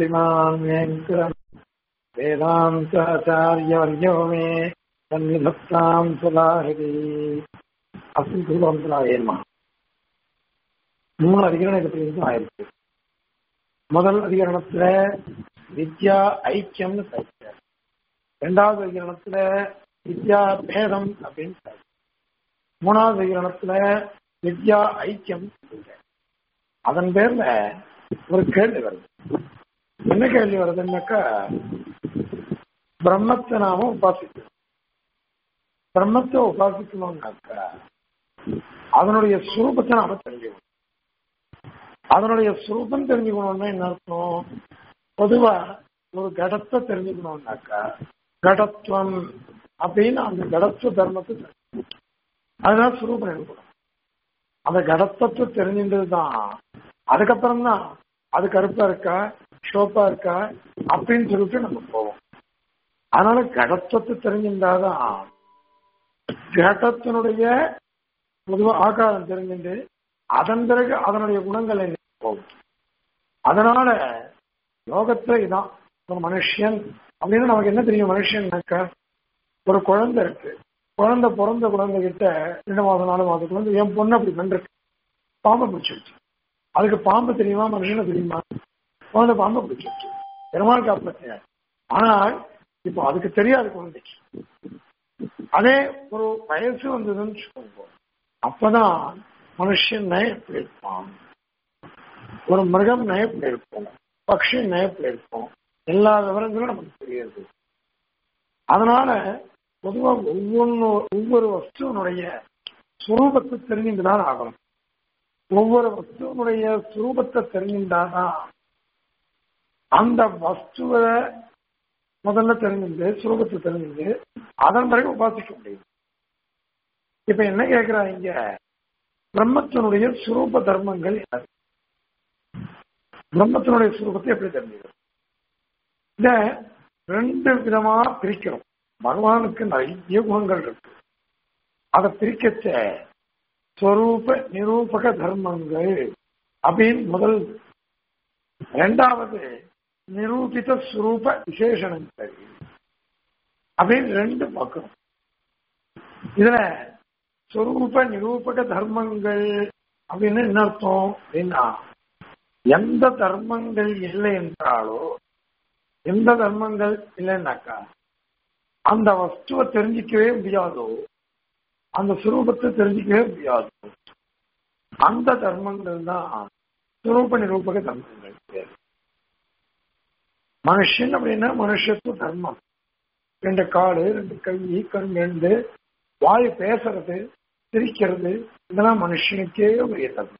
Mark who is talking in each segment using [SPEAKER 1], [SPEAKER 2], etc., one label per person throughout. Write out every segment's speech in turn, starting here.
[SPEAKER 1] श्रीमान् वेङ्कटम् वेदान्ताचार्यवर्यो मे सन्निधत्ताम् सुलाहृति अस्मिन् குருபரம்பராய நம மூணு அதிகரணம் எப்படி ஆயிருக்கு முதல் அதிகரணத்துல வித்யா ஐக்கியம்னு பேசுறாரு ரெண்டாவது அதிகரணத்துல வித்யா பேதம் அப்படின்னு பேசுறாரு மூணாவது அதிகரணத்துல வித்யா ஐக்கியம் சொல்றாரு. அதன் பேர்ல ஒரு கேள்வி வருது என்ன கேள்வி வருதுன்னாக்கா பிரம்மத்தை நாம உபாசிக்கணும் பிரம்மத்தை உபாசிக்கணும்னாக்கா அதனுடைய சுரூபத்தை நாம தெரிஞ்சுக்கணும் அதனுடைய சுரூபம் தெரிஞ்சுக்கணும்னா என்ன அர்த்தம் பொதுவா ஒரு கடத்தை தெரிஞ்சுக்கணும்னாக்கா கடத்துவம் அப்படின்னு அந்த கடத்துவ தர்மத்தை தெரிஞ்சுக்கணும். அதுதான் சுரூபம் எடுக்கணும் அந்த கடத்தத்தை தெரிஞ்சின்றது தான் அதுக்கப்புறம் தான் அது கருப்பா இருக்கா ஷோப்பா இருக்கா அப்படின்னு சொல்லிட்டு நம்ம போவோம் அதனால கடத்தத்தை தெரிஞ்சிருந்தாதான் கடத்தினுடைய பொதுவா ஆகாரம் தெரிஞ்சுட்டு அதன் பிறகு அதனுடைய குணங்கள் என்ன போகும் அதனால லோகத்துல இதான் ஒரு மனுஷன் அப்படின்னு நமக்கு என்ன தெரியும் மனுஷன்னாக்கா ஒரு குழந்தை இருக்கு குழந்தை பிறந்த குழந்தை கிட்ட ரெண்டு மாதம் நாலு மாதம் குழந்தை என் பொண்ணு அப்படி பண்றது பாம்பை பிடிச்சிருச்சு அதுக்கு பாம்பு தெரியுமா மனுஷனை தெரியுமா குழந்தை பாம்பை பிடிச்சிருச்சு பெருமாள் காப்பாற்ற ஆனால் இப்போ அதுக்கு தெரியாது குழந்தைக்கு அதே ஒரு வயசு வந்ததுன்னு வச்சுக்கோங்க அப்பதான் மனுஷன் நயப்படி இருப்பான் ஒரு மிருகம் நயப்படி இருக்கும் பக்ஷி நயப்படி இருக்கும் எல்லா விவரங்களும் நமக்கு தெரியுது அதனால பொதுவா ஒவ்வொன்று ஒவ்வொரு வஸ்துவனுடைய சுரூபத்தை தெரிஞ்சுட்டுதான் ஆகணும் ஒவ்வொரு வஸ்துவனுடைய சுரூபத்தை தெரிஞ்சுட்டாதான் அந்த வஸ்துவை முதல்ல தெரிஞ்சுட்டு சுரூபத்தை தெரிஞ்சுட்டு அதன் பிறகு உபாசிக்க முடியும் இப்ப என்ன கேட்கிறா இங்க பிரம்மத்தினுடைய சுரூப தர்மங்கள் என்ன பிரம்மத்தினுடைய சுரூபத்தை எப்படி தெரிஞ்சுக்கிறோம் இத ரெண்டு விதமா பிரிக்கிறோம் பகவானுக்கு நிறைய குணங்கள் இருக்கு அதை பிரிக்கச்ச ஸ்வரூப நிரூபக தர்மங்கள் அப்படின்னு முதல் ரெண்டாவது நிரூபித சுரூப விசேஷணங்கள் அப்படின்னு ரெண்டு பார்க்கணும் இதுல சொரூப நிரூபக தர்மங்கள் அப்படின்னு என்ன அர்த்தம் அப்படின்னா எந்த தர்மங்கள் இல்லை என்றாலோ எந்த தர்மங்கள் இல்லைன்னாக்கா அந்த வஸ்துவை தெரிஞ்சிக்கவே முடியாதோ அந்த சுரூபத்தை தெரிஞ்சிக்கவே முடியாது அந்த தர்மங்கள் தான் சுரூப நிரூபக தர்மங்கள் பேர் மனுஷன் அப்படின்னா மனுஷத்துவ தர்மம் ரெண்டு காடு ரெண்டு கை கண் ரெண்டு வாய் பேசுறது சிரிக்கிறது இதெல்லாம் மனுஷனுக்கே உரிய தர்மம்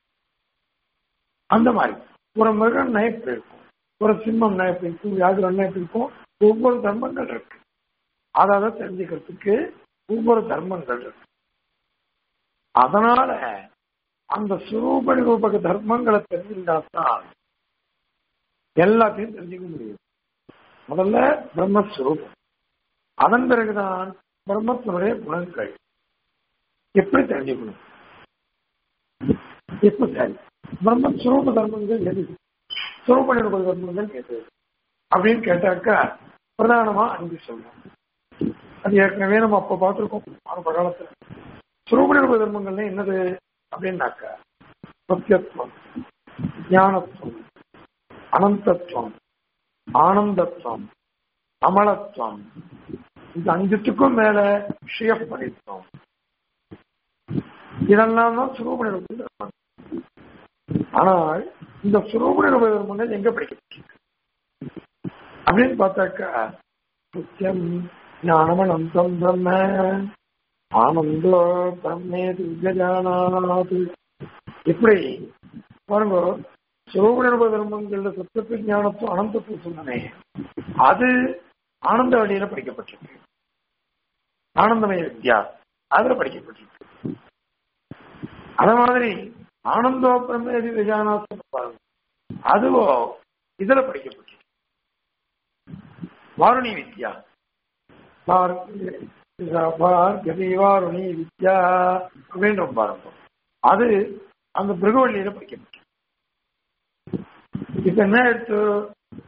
[SPEAKER 1] அந்த மாதிரி ஒரு மிருகம் நயப்பு இருக்கும் ஒரு சிம்மம் நயப்பு இருக்கும் வியாகுரம் நயப்பு இருக்கும் ஒவ்வொரு தர்மங்கள் இருக்கு அதாவது தெரிஞ்சுக்கிறதுக்கு ஒவ்வொரு தர்மங்கள் இருக்கு அதனால அந்த சுரூப நிரூபக தர்மங்களை தெரிஞ்சுட்டாதான் எல்லாத்தையும் தெரிஞ்சுக்க முடியும் முதல்ல பிரம்மஸ்வரூபம் அதன் பிறகுதான் பிரம்மத்தினுடைய குணங்கள் எப்படி தெரிஞ்சுக்கணும் எப்ப சரி பிரம்மஸ்வரூப தர்மங்கள் எது சுரூப நிரூப தர்மங்கள் எது அப்படின்னு கேட்டாக்கா பிரதானமா அஞ்சு சொல்லணும் அது ஏற்கனவே நம்ம அப்ப பார்த்திருக்கோம் ஆரம்ப காலத்துல சுரூப நிரூப தர்மங்கள்ல என்னது அப்படின்னாக்கா சத்தியத்துவம் ஞானத்துவம் அனந்தத்துவம் ஆனந்தத்துவம் அமலத்துவம் இந்த அஞ்சுத்துக்கும் மேல ஷியப்படித்துவம் இதெல்லாம் தான் சுரூப நிரூபம் ஆனால் இந்த சுரூப நிரூபம் எங்க படிக்க அப்படின்னு பார்த்தாக்கா சத்தியம் ஞானமனந்தம் பிரம்ம ஆனந்தோ பிரம்மே திவ்யஜானாது இப்படி பாருங்க சுரூப தர்மங்கள்ல சத்தத்து ஞானத்தும் அனந்தத்துவம் சொன்னனே அது ஆனந்த வழியில படிக்கப்பட்டிருக்கு ஆனந்தமய வித்யா அதுல படிக்கப்பட்டிருக்கு அத மாதிரி ஆனந்தோ பிரம்மேதி விஜயானாசம் பாருங்க அதுவோ இதுல படிக்கப்பட்டிருக்கு வாருணி வித்யா வாருணி வித்யா அப்படின்ற பாருங்க அது அந்த பிருகவள்ளியில படிக்கப்பட்டிருக்கு இப்ப என்ன எடுத்து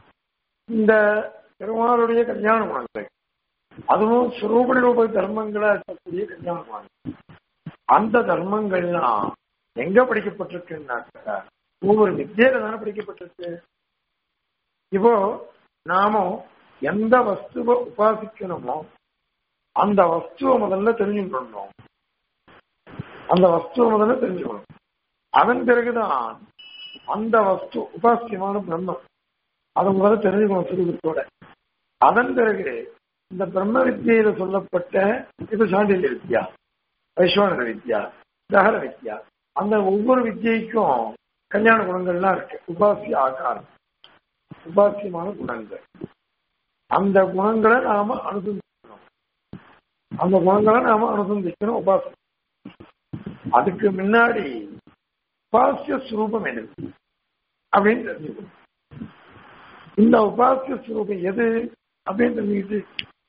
[SPEAKER 1] இந்த பெருமாளுடைய கல்யாண குணங்கள் அதுவும் சுரூப ரூப தர்மங்களா இருக்கக்கூடிய கல்யாண குணங்கள் அந்த தர்மங்கள்லாம் எங்க படிக்கப்பட்டிருக்குன்னாக்க ஒவ்வொரு வித்தியில தானே படிக்கப்பட்டிருக்கு இப்போ நாமும் எந்த வஸ்துவை உபாசிக்கணுமோ அந்த வஸ்துவை முதல்ல தெரிஞ்சுக்கணும் அந்த வஸ்துவை முதல்ல தெரிஞ்சுக்கணும் அதன் பிறகுதான் அந்த வஸ்து உபாசியமான பிரம்மம் அதை முதல்ல தெரிஞ்சுக்கணும் சுரூபத்தோட அதன் பிறகு இந்த பிரம்ம வித்தியில சொல்லப்பட்ட இது சாண்டில்ய வித்யா வைஸ்வன வித்யா தகர வித்யா அந்த ஒவ்வொரு வித்தியைக்கும் கல்யாண குணங்கள்லாம் இருக்கு உபாசிய ஆகாரம் உபாசியமான குணங்கள் அந்த குணங்களை நாம அனுசந்திக்கணும் அந்த குணங்களை நாம அனுசந்திக்கணும் உபாசனம் அதுக்கு முன்னாடி உபாசிய ஸ்வரூபம் எது அப்படின்னு தெரிஞ்சுக்கணும் இந்த உபாசிய ஸ்வரூபம் எது அப்படின்னு தெரிஞ்சுக்கிட்டு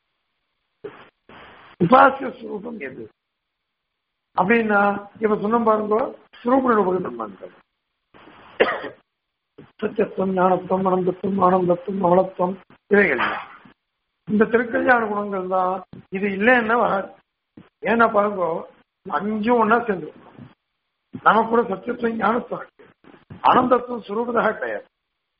[SPEAKER 1] உபாசிய ஸ்வரூபம் எது அப்படின்னா இப்ப சொன்ன பாருங்க சுரூப உபகரணங்கள் சத்தியத்துவம் ஞானத்துவம் அனந்தத்துவம் ஆனந்தத்துவம் அவலத்துவம் இவைகள் இந்த திருக்கல்யாண குணங்கள் தான் இது இல்லைன்னா வராது ஏன்னா பாருங்க அஞ்சும் ஒன்னா சேர்ந்து நமக்கு கூட சத்தியத்துவம் ஞானத்துவம் இருக்கு அனந்தத்துவம் சுரூபதாக கிடையாது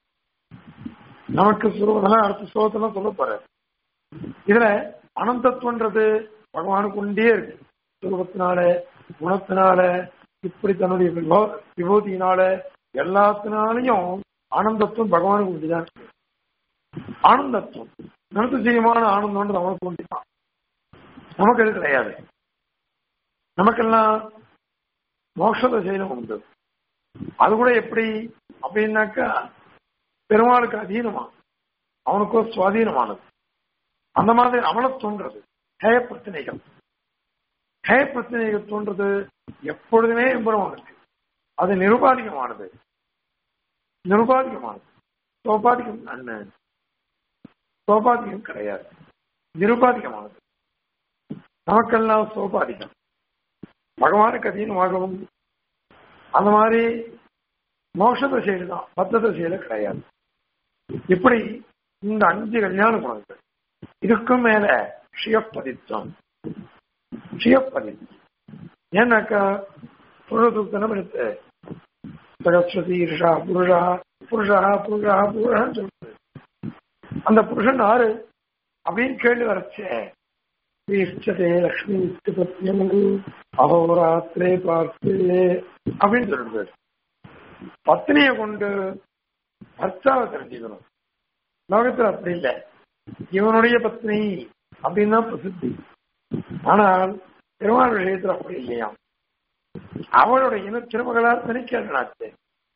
[SPEAKER 1] நமக்கு சுரூபதாக அடுத்த ஸ்லோகத்தெல்லாம் சொல்ல போறாரு இதுல அனந்தத்துவன்றது பகவானுக்கு உண்டே இருக்கு சுரூபத்தினால குணத்தினால இப்படி தன்னுடைய விபோ- விபூதியினால எல்லாத்தினாலையும் ஆனந்தத்துவம் பகவானுக்கு உண்டுதான் இருக்கு ஆனந்தத்துவம் நிறுத்தஜீயமான ஆனந்தம்ன்றது அவனுக்கு உண்டுதான் நமக்கு அது கிடையாது நமக்கெல்லாம் மோட்சத செயலும் உண்டு அது கூட எப்படி அப்படின்னாக்கா பெருமாளுக்கு அதீனமா அவனுக்கோ சுவாதீனமானது அந்த மாதிரி அவனை தோன்றது ஹேய பிரச்சனைகள் ஹேய பிரச்சனைகள் தோன்றது எப்பொழுதுமே எம்பெருமானுக்கு அது நிருபாதிகமானது நிருபாதிகமானது சோபாதிகம் அண்ணன் சோபாதிகம் கிடையாது நிருபாதிகமானது நமக்கெல்லாம் சோபாதிகம் பகவானுக்கு அதீனமாகவும் அந்த மாதிரி மோட்சத செயல் தான் பத்தத செயல கிடையாது இப்படி இந்த அஞ்சு கல்யாண குணங்கள் இதுக்கும் மேல ஷியப்பதித்வம் ஷியப்பதித்வம் ஏன்னாக்கா புருஷத்துத்தனம் எடுத்து சரஸ்வதி ஈர்ஷா புருஷா புருஷா புருஷா புருஷான்னு சொல்றது அந்த புருஷன் ஆறு அப்படின்னு கேள்வி வரச்சே இஷ்டதே லக்ஷ்மி இஷ்டபத்தியமு அகோராத்திரே பார்த்து அப்படின்னு சொல்றது பத்னியை கொண்டு பர்த்தாவை தெரிஞ்சுக்கணும் லோகத்துல அப்படி இல்லை இவனுடைய பத்னி அப்படின்னு தான் பிரசித்தி ஆனால் திருமால் விஷயத்துல அப்படி இல்லையா அவளுடைய இன திருமகளார் தனிக்கேட்டனாச்சு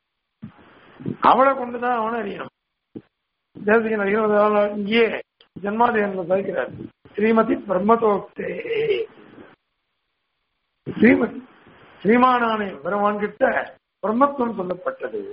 [SPEAKER 1] அவளை கொண்டுதான் அவனை அறியணும் தேசிகன் அறிகிறதால இங்கேயே ஜன்மாதேவன் சகிக்கிறார் ஸ்ரீமதி பிரம்மதோக்தே ஸ்ரீமதி ஸ்ரீமானானே பெருமான் கிட்ட பிரம்மத்துவம் சொல்லப்பட்டது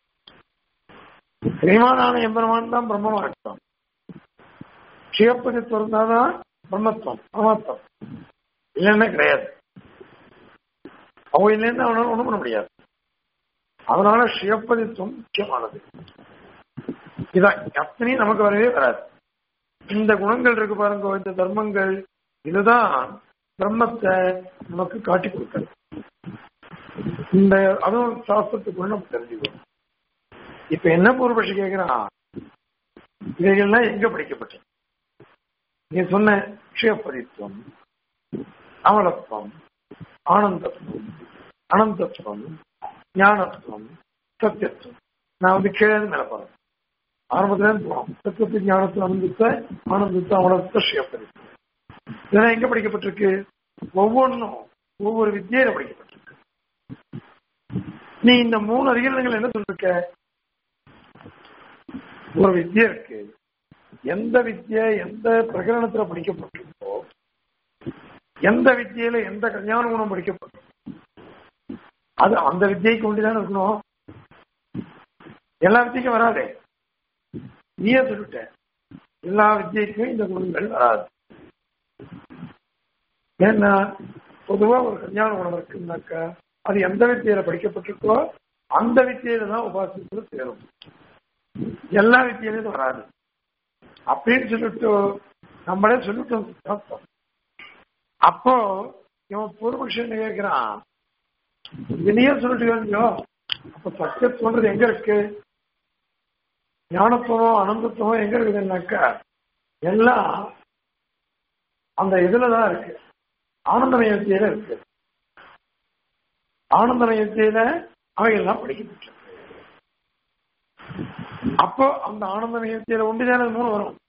[SPEAKER 1] ஸ்ரீமானான எம்பெருமான் தான் பிரம்மமா இருக்கும் சிவப்பதித்துவம் இருந்தாதான் பிரம்மத்துவம் பிரம்மத்துவம் இல்லைன்னா கிடையாது அவங்க இல்லைன்னா அவனால ஒண்ணும் பண்ண முடியாது அதனால சிவப்பதித்துவம் முக்கியமானது இதான் அத்தனையும் நமக்கு வரவே வராது இந்த குணங்கள் இருக்கு பாருங்க இந்த தர்மங்கள் இதுதான் பிரம்மத்தை நமக்கு காட்டி கொடுக்கிறது இந்த அதுவும் சாஸ்திரத்துக்கு நம்ம தெரிஞ்சுக்கணும் இப்ப என்ன பூர்வபட்சி கேட்கிறான் இவைகள்லாம் எங்க படிக்கப்பட்டது நீ சொன்ன க்ஷயப்பதித்துவம் அமலத்துவம் ஆனந்தத்துவம் அனந்தத்துவம் ஞானத்துவம் சத்தியத்துவம் நான் வந்து கீழே இருந்து மேல போறேன் ஆரம்பத்துல இருந்து போறோம் சத்தியத்து ஞானத்துவம் அனந்தத்தை ஆனந்தத்தை அமலத்தை க்ஷயப்பதித்துவம் இதெல்லாம் எங்க படிக்கப்பட்டிருக்கு ஒவ்வொன்றும் ஒவ்வொரு வித்தியில படிக்கப்பட்டிருக்கு நீ இந்த மூணு அதிகாரங்கள் என்ன சொல்லிருக்க ஒரு வித்தியை இருக்கு எந்த வித்தியை எந்த பிரகரணத்துல படிக்கப்பட்டிருக்கோ எந்த வித்தியில எந்த கல்யாண குணம் படிக்கப்பட்டிருக்கோ அது அந்த வித்தியைக்கு ஒண்டிதான் இருக்கணும் எல்லா வித்தியக்கும் வராதே நீயே சொல்லிட்ட எல்லா வித்தியைக்கும் இந்த குணங்கள் வராது ஏன்னா பொதுவா ஒரு கல்யாண குணம் இருக்குன்னாக்கா அது எந்த வித்தியில படிக்கப்பட்டிருக்கோ அந்த வித்தியில தான் உபாசித்து சேரும் எல்லா வித்தியிலும் வராது அப்படின்னு சொல்லிட்டு நம்மளே சொல்லிட்டோம் சித்தாந்தம் அப்போ இவன் பூர்வபக்ஷன் கேட்கிறான் இனியே சொல்லிட்டு இல்லையோ அப்ப சத்தியத்துவன்றது எங்க இருக்கு ஞானத்துவம் அனந்தத்துவம் எங்க இருக்குதுன்னாக்கா எல்லாம் அந்த இதுலதான் இருக்கு ஆனந்தமயத்தியில இருக்கு ஆனந்தமயத்தியில அவைகள்லாம் படிக்கப்பட்டு அப்போ அந்த ஆனந்தமயத்தியில ஒன்றுதானே அது மூணு வரும்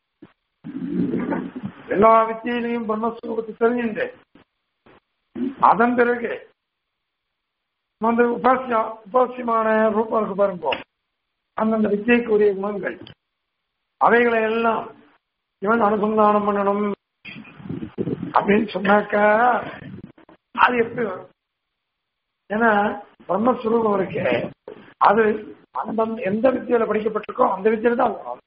[SPEAKER 1] எல்லா வித்தியிலையும் பிரம்மஸ்வரூபத்தை தெரிஞ்சுட்டு அதன் பிறகு வந்து உபாசியா உபாசியமான ரூபம் இருக்கு பாருங்க அந்தந்த வித்தியைக்குரிய குணங்கள் அவைகளை எல்லாம் இவன் அனுசந்தானம் பண்ணணும் அப்படின்னு சொன்னாக்கா அது எப்படி வரும் ஏன்னா பிரம்மஸ்வரூபம் இருக்கு அது அந்த எந்த வித்தியில படிக்கப்பட்டிருக்கோ அந்த வித்தியில தான் வரும்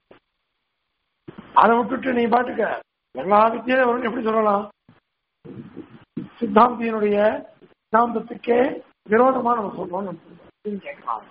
[SPEAKER 1] அதை விட்டுட்டு நீ பாட்டுக்க எல்லா வித்தியில வரும் எப்படி சொல்லலாம் சித்தாந்தியினுடைய சித்தாந்தத்துக்கே விரோதமா நம்ம சொல்றோம் அப்படின்னு கேட்கலாம்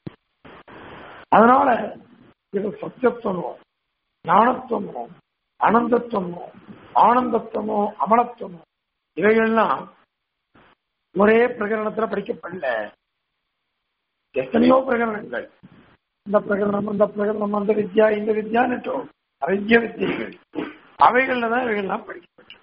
[SPEAKER 1] அதனால இது சத்தியத்துவமோ ஞானத்துவமோ அனந்தத்துவமோ ஆனந்தத்துவமோ அமலத்துவமோ இவைகள்லாம் ஒரே பிரகரணத்துல படிக்கப்படல எத்தனையோ பிரகரணங்கள் இந்த பிரகரணம் இந்த பிரகரணம் அந்த வித்யா இந்த வித்யான்னுட்டோ நிறைய வித்தியைகள் அவைகள்ல தான் இவைகள்லாம் படிக்கப்பட்டு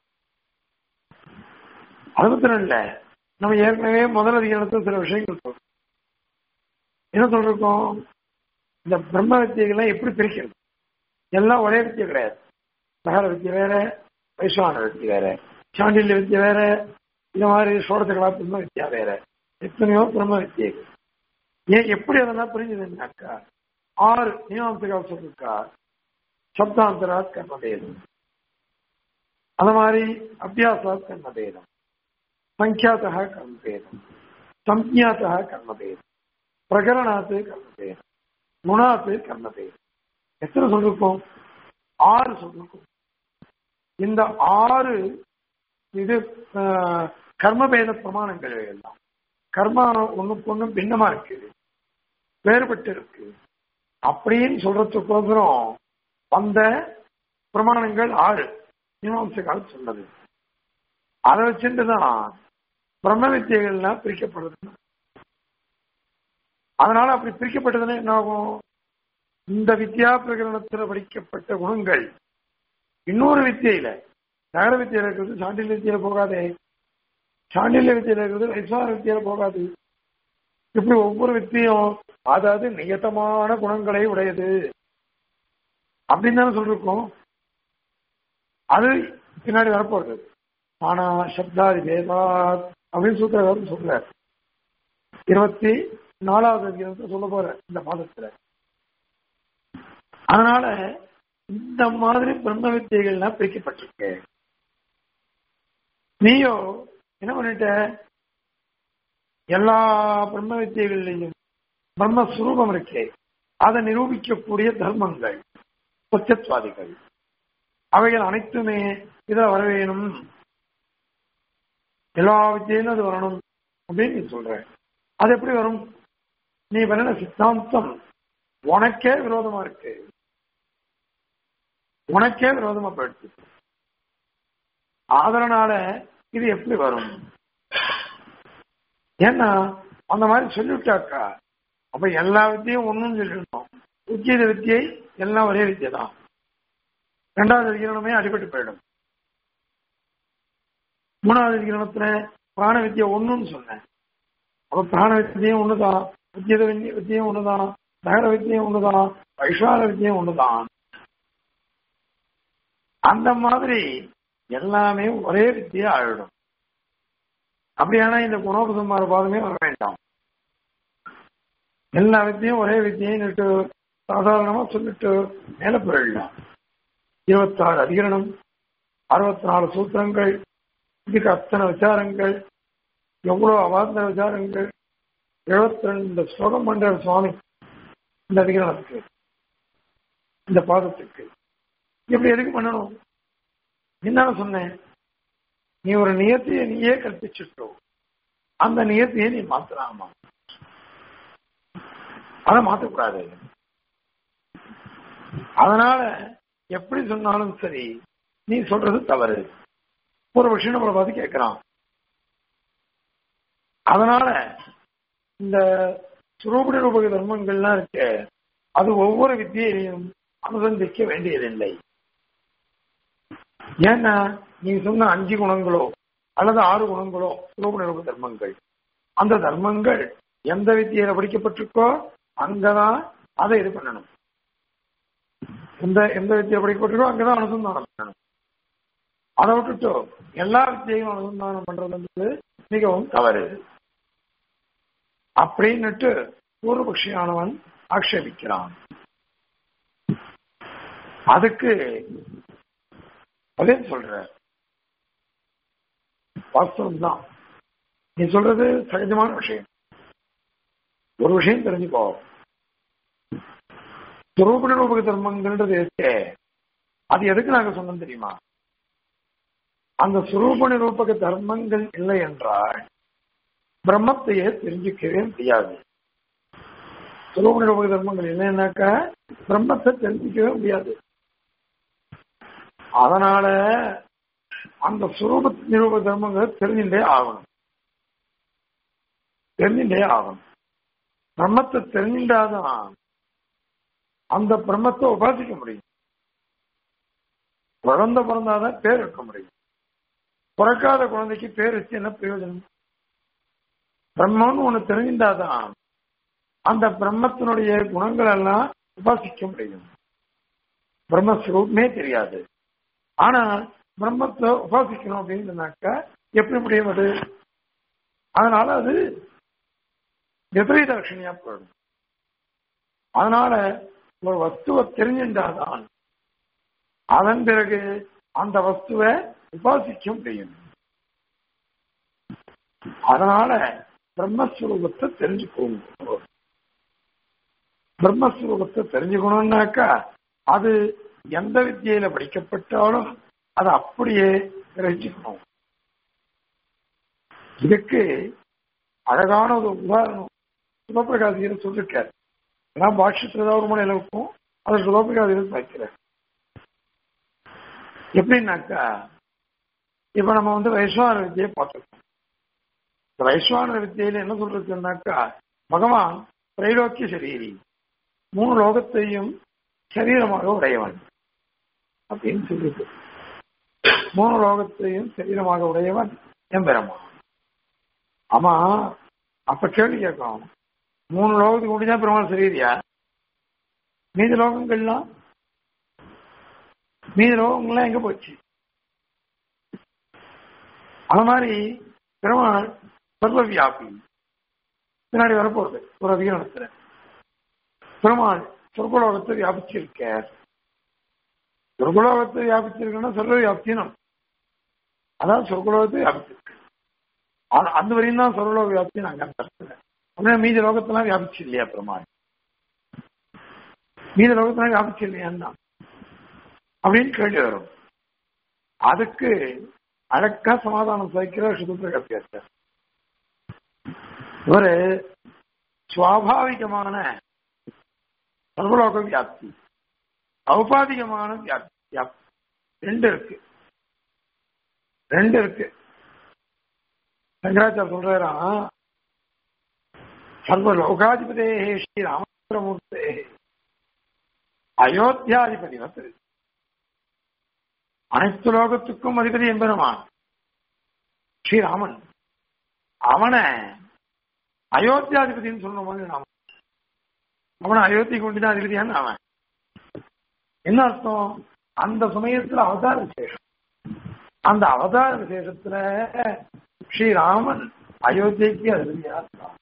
[SPEAKER 1] அது மாத்திரம் இல்ல நம்ம ஏற்கனவே முதல் அதிகாரத்தில் சில விஷயங்கள் சொல்றோம் என்ன சொல்றோம் இந்த பிரம்ம வித்தியைகள்லாம் எப்படி பிரிக்கிறது எல்லாம் ஒரே வித்தியை கிடையாது நகர வித்தியை வேற வைஸ்வான வித்தியை வேற சாண்டில்ய வித்தியை வேற இந்த மாதிரி சோடத்த கலா பிரம்ம வித்தியா வேற எத்தனையோ பிரம்ம வித்தியைகள் ஏன் எப்படி அதெல்லாம் புரிஞ்சதுன்னாக்கா ஆறு மீமாம்சகால் சொல்லிருக்கா சப்தாந்தராத் கர்மபேதம் அந்த மாதிரி அபியாசாத் கர்மபேதம் சங்கியாத்தா கர்மபேதம் சம்ஜாத்தா கர்மபேதம் பிரகரணாத்து கர்மபேதம் குணாத்து கர்மபேதம் எத்தனை சொல்லிருக்கோம் ஆறு சொல்லிருக்கோம் இந்த ஆறு இது கர்மபேத பிரமாணங்கள் எல்லாம் கர்மா ஒண்ணுக்கு ஒண்ணும் பின்னமா இருக்கு வேறுபட்டு இருக்கு அப்படின்னு சொல்றதுக்கோசரம் வந்த பிரமாணங்கள் ஆறு மீமாம்சகால் சொன்னது அதை வச்சுட்டு தான் பிரம்ம வித்தியைகள்லாம் பிரிக்கப்படுது அதனால அப்படி பிரிக்கப்பட்டதுன்னா என்ன ஆகும் இந்த வித்யா பிரகரணத்தில் படிக்கப்பட்ட குணங்கள் இன்னொரு வித்தியில நகர வித்தியில இருக்கிறது சாண்டில்ய வித்தியில போகாதே சாண்டில்ய வித்தியில இருக்கிறது வைசார வித்தியில போகாது இப்படி ஒவ்வொரு வித்தியும் அதாவது நியத்தமான குணங்களை உடையது அப்படின்னு தானே சொல்லிருக்கோம் அது பின்னாடி வரப்போகுது ஆனா சப்தாதி வேதா அப்படின்னு சூத்திரகாரன் சொல்றார் இருபத்தி நாலாவது அதிகாரத்தை சொல்ல போற இந்த மாதத்துல அதனால இந்த மாதிரி பிரம்ம வித்தியைகள்லாம் பிரிக்கப்பட்டிருக்கு நீயோ என்ன பண்ணிட்ட எல்லா பிரம்ம வித்தியைகள்லையும் பிரம்மஸ்வரூபம் இருக்கே அதை நிரூபிக்கக்கூடிய தர்மங்கள் சத்தியத்வாதிகள் அவைகள் அனைத்துமே இதை வர வேணும் எல்லா வித்தியிலும் அது வரணும் அப்படின்னு நீ சொல்ற அது எப்படி வரும் நீ பண்ண சித்தாந்தம் உனக்கே விரோதமா இருக்கு உனக்கே விரோதமா போயிடுச்சு அதனால இது எப்படி வரும் ஏன்னா அந்த மாதிரி சொல்லிவிட்டாக்கா அப்ப எல்லா வித்தியும் ஒண்ணும் சொல்லிடணும் உச்சித வித்தியை எல்லாம் ஒரே வித்தியை தான் ரெண்டாவது அதிகரணமே அடிபட்டு போயிடும் மூணாவது அதிகரணத்துல பிராண வித்தியை ஒண்ணுன்னு சொன்னேன் அப்ப பிராண வித்தியும் ஒண்ணுதான் உச்சித வித்தியும் ஒண்ணுதான் நகர வித்தியும் ஒண்ணுதான் வைஷால வித்தியும் ஒண்ணுதான் அந்த மாதிரி எல்லாமே ஒரே வித்தியா ஆயிடும் அப்படியானா இந்த குணோபசம்மார பாதமே வர வேண்டாம் எல்லா வித்தியும் ஒரே வித்தியும் சாதாரணமா சொல்லிட்டு மேல போயிடலாம் இருபத்தாறு அதிகரணம் அறுபத்தி நாலு சூத்திரங்கள் இதுக்கு அத்தனை விசாரங்கள் எவ்வளவு அவார்ந்த விசாரங்கள் எழுபத்தி ரெண்டு ஸ்லோகம் பண்ற சுவாமி இந்த அதிகரணத்துக்கு இந்த பாதத்துக்கு இப்படி எதுக்கு பண்ணணும் என்ன சொன்னேன் நீ ஒரு நியத்தியை நீயே கற்பிச்சுட்டோ அந்த நியத்தியை நீ மாத்தலாமா அதை மாத்தக்கூடாது அதனால எப்படி சொன்னாலும் சரி நீ சொல்றது தவறு ஒரு விஷயம் நம்மளை பார்த்து கேட்கிறான் அதனால இந்த சுரூப நிரூபக தர்மங்கள்லாம் இருக்கு அது ஒவ்வொரு வித்தியிலையும் அனுசந்திக்க வேண்டியதில்லை ஏன்னா நீ சொன்ன அஞ்சு குணங்களோ அல்லது ஆறு குணங்களோ சுரூப நிரூப தர்மங்கள் அந்த தர்மங்கள் எந்த வித்தியில படிக்கப்பட்டிருக்கோ அங்கதான் அதை இது பண்ணணும் எந்த எந்த வித்தியில படிக்கப்பட்டிருக்கோ அங்கதான் அனுசந்தானம் பண்ணணும் அதை விட்டுட்டு எல்லா வித்தியையும் அனுசந்தானம் பண்றது மிகவும் தவறு அப்படின்னுட்டு பூர்வபக்ஷியானவன் ஆக்ஷேபிக்கிறான் அதுக்கு அதே சொல்ற வாஸ்தவம் தான் நீ சொல்றது சகஜமான விஷயம் ஒரு விஷயம் தெரிஞ்சுக்கோ துரூப நிரூபக தர்மங்கள்ன்றது இருக்கே அது எதுக்கு நாங்க சொன்னோம் தெரியுமா அந்த சுரூப நிரூபக தர்மங்கள் இல்லை என்றால் பிரம்மத்தையே தெரிஞ்சுக்கவே முடியாது சுரூப நிரூபக தர்மங்கள் இல்லைன்னாக்கா பிரம்மத்தை தெரிஞ்சுக்கவே முடியாது அதனால அந்த சுரூப நிரூப தர்மங்கள் தெரிஞ்சுட்டே ஆகணும் தெரிஞ்சுட்டே ஆகணும் பிரம்மத்தை தெரிஞ்சுட்டாதான் அந்த பிரம்மத்தை உபாசிக்க முடியும் குழந்தை பிறந்தாதான் பேர் வைக்க முடியும் பிறக்காத குழந்தைக்கு பேர் வச்சு என்ன பிரயோஜனம் பிரம்மன்னு ஒண்ணு தெரிஞ்சிருந்தாதான் அந்த பிரம்மத்தினுடைய குணங்கள் எல்லாம் உபாசிக்க முடியும் பிரம்மஸ்வரூபமே தெரியாது ஆனால் பிரம்மத்தை உபாசிக்கணும் அப்படின்னு சொன்னாக்கா எப்படி முடியும் அது அதனால அது விபரீத லட்சணியா போயிடும் அதனால ஒரு வஸ்துவை தெரிஞ்சின்றாதான் அதன் பிறகு அந்த வஸ்துவை உபாசிக்க முடியும் அதனால பிரம்மஸ்வரூபத்தை தெரிஞ்சுக்கணும் பிரம்மஸ்வரூபத்தை தெரிஞ்சுக்கணும்னாக்கா அது எந்த வித்தியில படிக்கப்பட்டாலும் அதை அப்படியே கிரகிச்சுக்கணும் இதுக்கு அழகான ஒரு உதாரணம் சிவபிரகாசிகர் சொல்லிருக்காரு ஏன்னா பாஷ்யத்துல ஏதாவது ஒரு முறையில இருக்கும் அதை சிவபிரகாசிகர் வைக்கிறார் எப்படின்னாக்கா இப்ப நம்ம வந்து வைஸ்வான வித்தியை பார்த்துருக்கோம் இந்த வைஸ்வான வித்தியில என்ன சொல்றதுன்னாக்கா பகவான் திரைலோக்கிய சரீரி மூணு லோகத்தையும் சரீரமாக உடையவன் அப்படின்னு சொல்லிட்டு மூணு லோகத்தையும் சரீரமாக உடையவன் எம்பெருமான் ஆமா அப்ப கேள்வி கேட்கும் மூணு லோகத்துக்கு முடிஞ்சா பெருமாள் சரீரியா மீதி லோகங்கள்லாம் மீதி லோகங்கள்லாம் எங்க போச்சு அது மாதிரி பெருமாள் சர்வ வியாபி பின்னாடி வரப்போறது ஒரு அதிகாரத்துல பெருமாள் சொர்க்கலோகத்தை வியாபிச்சிருக்க சொர்க்கலோகத்தை வியாபிச்சிருக்குன்னா சர்வ வியாப்தினம் அதான் சொர்க்கலோகத்தை வியாபிச்சிருக்கு ஆனா அந்த வரையும் தான் சொர்க்கலோக வியாப்தி நாங்க நடத்துறேன் அப்படின்னா மீதி லோகத்தெல்லாம் வியாபிச்சு இல்லையா பெருமாள் மீதி லோகத்தெல்லாம் வியாபிச்சு இல்லையான்னா அப்படின்னு கேள்வி வரும் அதுக்கு அழக்கா சமாதானம் சகிக்கிற சுதந்திர இவரு சுவாபாவிகமான சர்வலோக வியாப்தி ஔபாதிகமான வியாப்தி வியாப்தி ரெண்டு இருக்கு ரெண்டு இருக்கு சங்கராச்சார் சொல்றாராம் சர்வலோகாதிபதே ஸ்ரீ ராமச்சந்திரமூர்த்தே அயோத்தியாதிபதி வந்து அனைத்து லோகத்துக்கும் அதிபதி என்பெருமான் ஸ்ரீராமன் அவனை அயோத்தியாதிபதினு சொன்ன மாதிரி நாம அவனை அயோத்தி கொண்டுதான் அதிபதியான்னு அவன் என்ன அர்த்தம் அந்த சமயத்துல அவதார விசேஷம் அந்த அவதார விசேஷத்துல ஸ்ரீராமன் அயோத்தியக்கு அதிபதியா இருந்தான்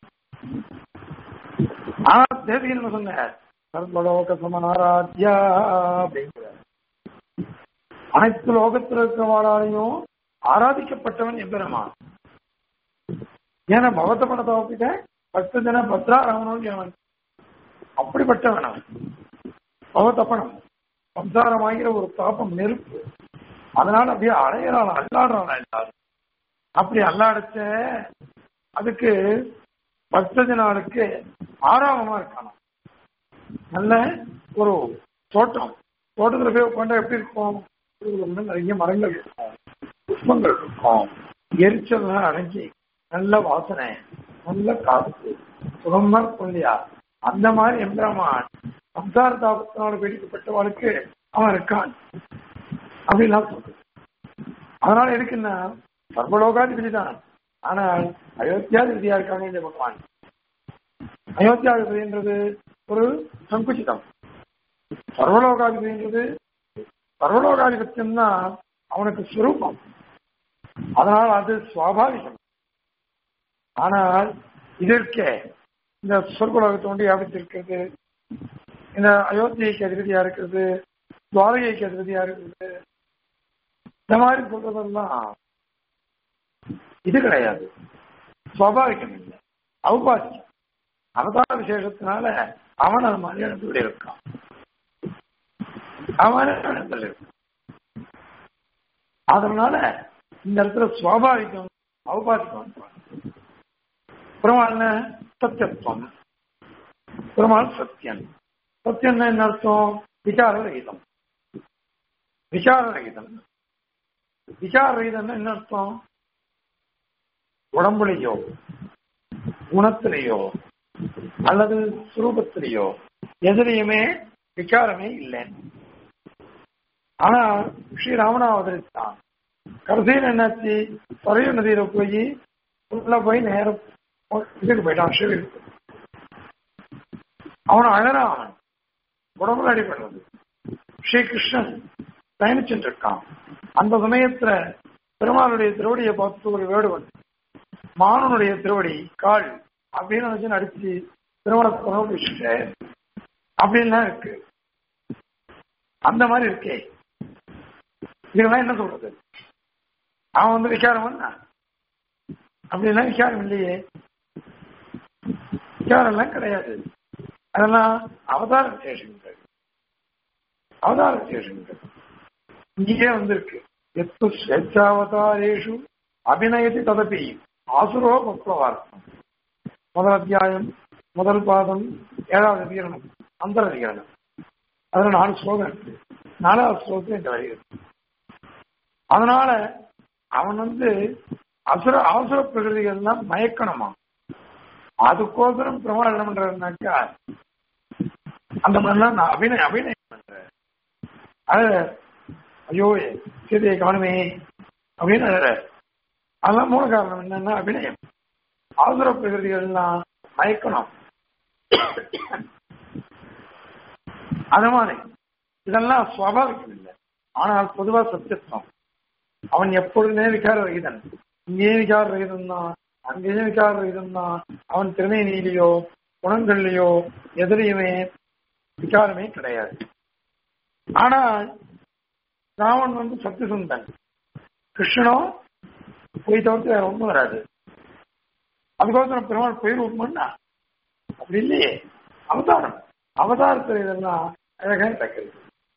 [SPEAKER 1] ஆனா தேவி என்ன சொன்னார் சர்வலோக சமனாராத்யா அப்படிங்கிற அனைத்து லோகத்தில் இருக்கிறவாளாலையும் ஆராதிக்கப்பட்டவன் எம்பெருமான் ஏன்னா பகவத பணத்தோப்பிட்ட பத்து தின பத்ராராமனோடு அவன் அப்படிப்பட்டவன் அவன் பகவத்தப்பணம் சம்சாரமாகிற ஒரு தாபம் நெருப்பு அதனால அப்படியே அலையிறான் அல்லாடுறான் எல்லாரும் அப்படி அல்லாடச்ச அதுக்கு பக்த நாளுக்கு ஆறாமமா இருக்கானா நல்ல ஒரு தோட்டம் தோட்டத்துல போய் உட்காந்தா எப்படி இருக்கும் ஊர்ல நிறைய மரங்கள் இருக்கும் புஷ்பங்கள் இருக்கும் எரிச்சல்லாம் அடைஞ்சி நல்ல வாசனை நல்ல காத்து சுகமா இருக்கும் இல்லையா அந்த மாதிரி எம்பிரமான் சம்சார தாபத்தினால் பீடிக்கப்பட்டவளுக்கு அவன் இருக்கான் அப்படின்லாம் சொல்றது அதனால எதுக்குன்னா சர்வலோகாதிபதி தான் ஆனால் அயோத்தியாதிபதியா இருக்காங்க இந்த பகவான் அயோத்தியாதிபதின்றது ஒரு சங்குச்சிதம் சர்வலோகாதிபதின்றது சர்வலோகாதிபத்தியம் தான் அவனுக்கு சுரூபம் அதனால் அது சுவாபாவிகம் ஆனால் இதற்கே இந்த சொர்க்கலோகத்தை கொண்டு வியாபித்திருக்கிறது இந்த அயோத்தியைக்கு அதிபதியா இருக்கிறது துவாரகைக்கு அதிபதியா இருக்கிறது இந்த மாதிரி சொல்றதெல்லாம் இது கிடையாது சுவாபாவிகம் இல்லை அவுபாசியம் அவதார விசேஷத்தினால அவன் அது மாதிரி இடத்துல இருக்கான் அவன் இடத்துல இருக்கான் அதனால இந்த இடத்துல சுவாபாவிகம் அவுபாசிக்கம் பெருமாள் சத்தியத்துவம் பெருமாள் சத்தியன் சத்தியம் என்ன அர்த்தம் விசாரரகிதம் விசாரரகிதம் விசாரரகிதம் என்ன அர்த்தம் உடம்புலையோ குணத்திலேயோ அல்லது சுரூபத்திலேயோ எதிலையுமே விசாரமே இல்லை ஆனா ஸ்ரீராமனா அவதரித்தான் கடைசியில் என்னாச்சு சரையு நதியில போய் உள்ள போய் நேரம் இதுக்கு போயிட்டான் சிவனுக்கு அவன் அழறான் அவன் உடம்புல அடிபடுறது ஸ்ரீகிருஷ்ணன் பயணிச்சுட்டு இருக்கான் அந்த சமயத்துல பெருமாளுடைய திருவடியை பார்த்து ஒரு வேடுவன் மாணவனுடைய திருவடி கால் அப்படின்னு நினைச்சு நடிச்சு திருமணத்தை வச்சுட்டு அப்படின்லாம் இருக்கு அந்த மாதிரி இருக்கே இதெல்லாம் என்ன சொல்றது அவன் வந்து விசாரம் பண்ணா அப்படிலாம் விசாரம் இல்லையே விசாரம் எல்லாம் கிடையாது அதெல்லாம் அவதார விசேஷங்கள் அவதார விசேஷங்கள் இங்கேயே வந்திருக்கு எத்து ஸ்வேச்சாவதாரேஷு அபிநயத்தி ததப்பி ஆசுரோ பக்லவார்த்தம் முதல் அத்தியாயம் முதல் பாதம் ஏழாவது அதிகரணம் அந்த அதிகரணம் அதுல நாலு ஸ்லோகம் இருக்கு நாலாவது ஸ்லோகத்தில் இந்த வருகிறது அதனால அவன் வந்து அசுர அவசர பிரகிருதிகள்லாம் மயக்கணுமா அதுக்கோசரம் பிரமாணம் என்ன பண்றதுனாக்கா அந்த மாதிரிலாம் நான் அபிநய அபிநயம் பண்றேன் அது ஐயோ சீதையை காணுமே அப்படின்னு அதெல்லாம் மூல காரணம் என்னன்னா அபிநயம் அவசர பிரகிருதிகள்லாம் மயக்கணும் அது மாதிரி இதெல்லாம் சுவாபாவிகம் இல்லை ஆனால் பொதுவா சத்தியத்துவம் அவன் எப்பொழுதுமே விகார ரகிதன் இங்கேயே விகார ரகிதன் தான் அங்கேயே விகார ரகிதன் தான் அவன் திருநெய்நிலையோ குணங்கள்லையோ எதிரையுமே விகாரமே கிடையாது ஆனால் ராவன் வந்து சத்தியசுந்தன் கிருஷ்ணனோ போய் தவிர்த்து வேற ஒன்றும் வராது அதுக்கோசரம் பெருமாள் போய் ரூபம்னா அப்படி இல்லையே அவதாரம் அவதாரத்தில் இதெல்லாம் அழகாக நடக்கிறது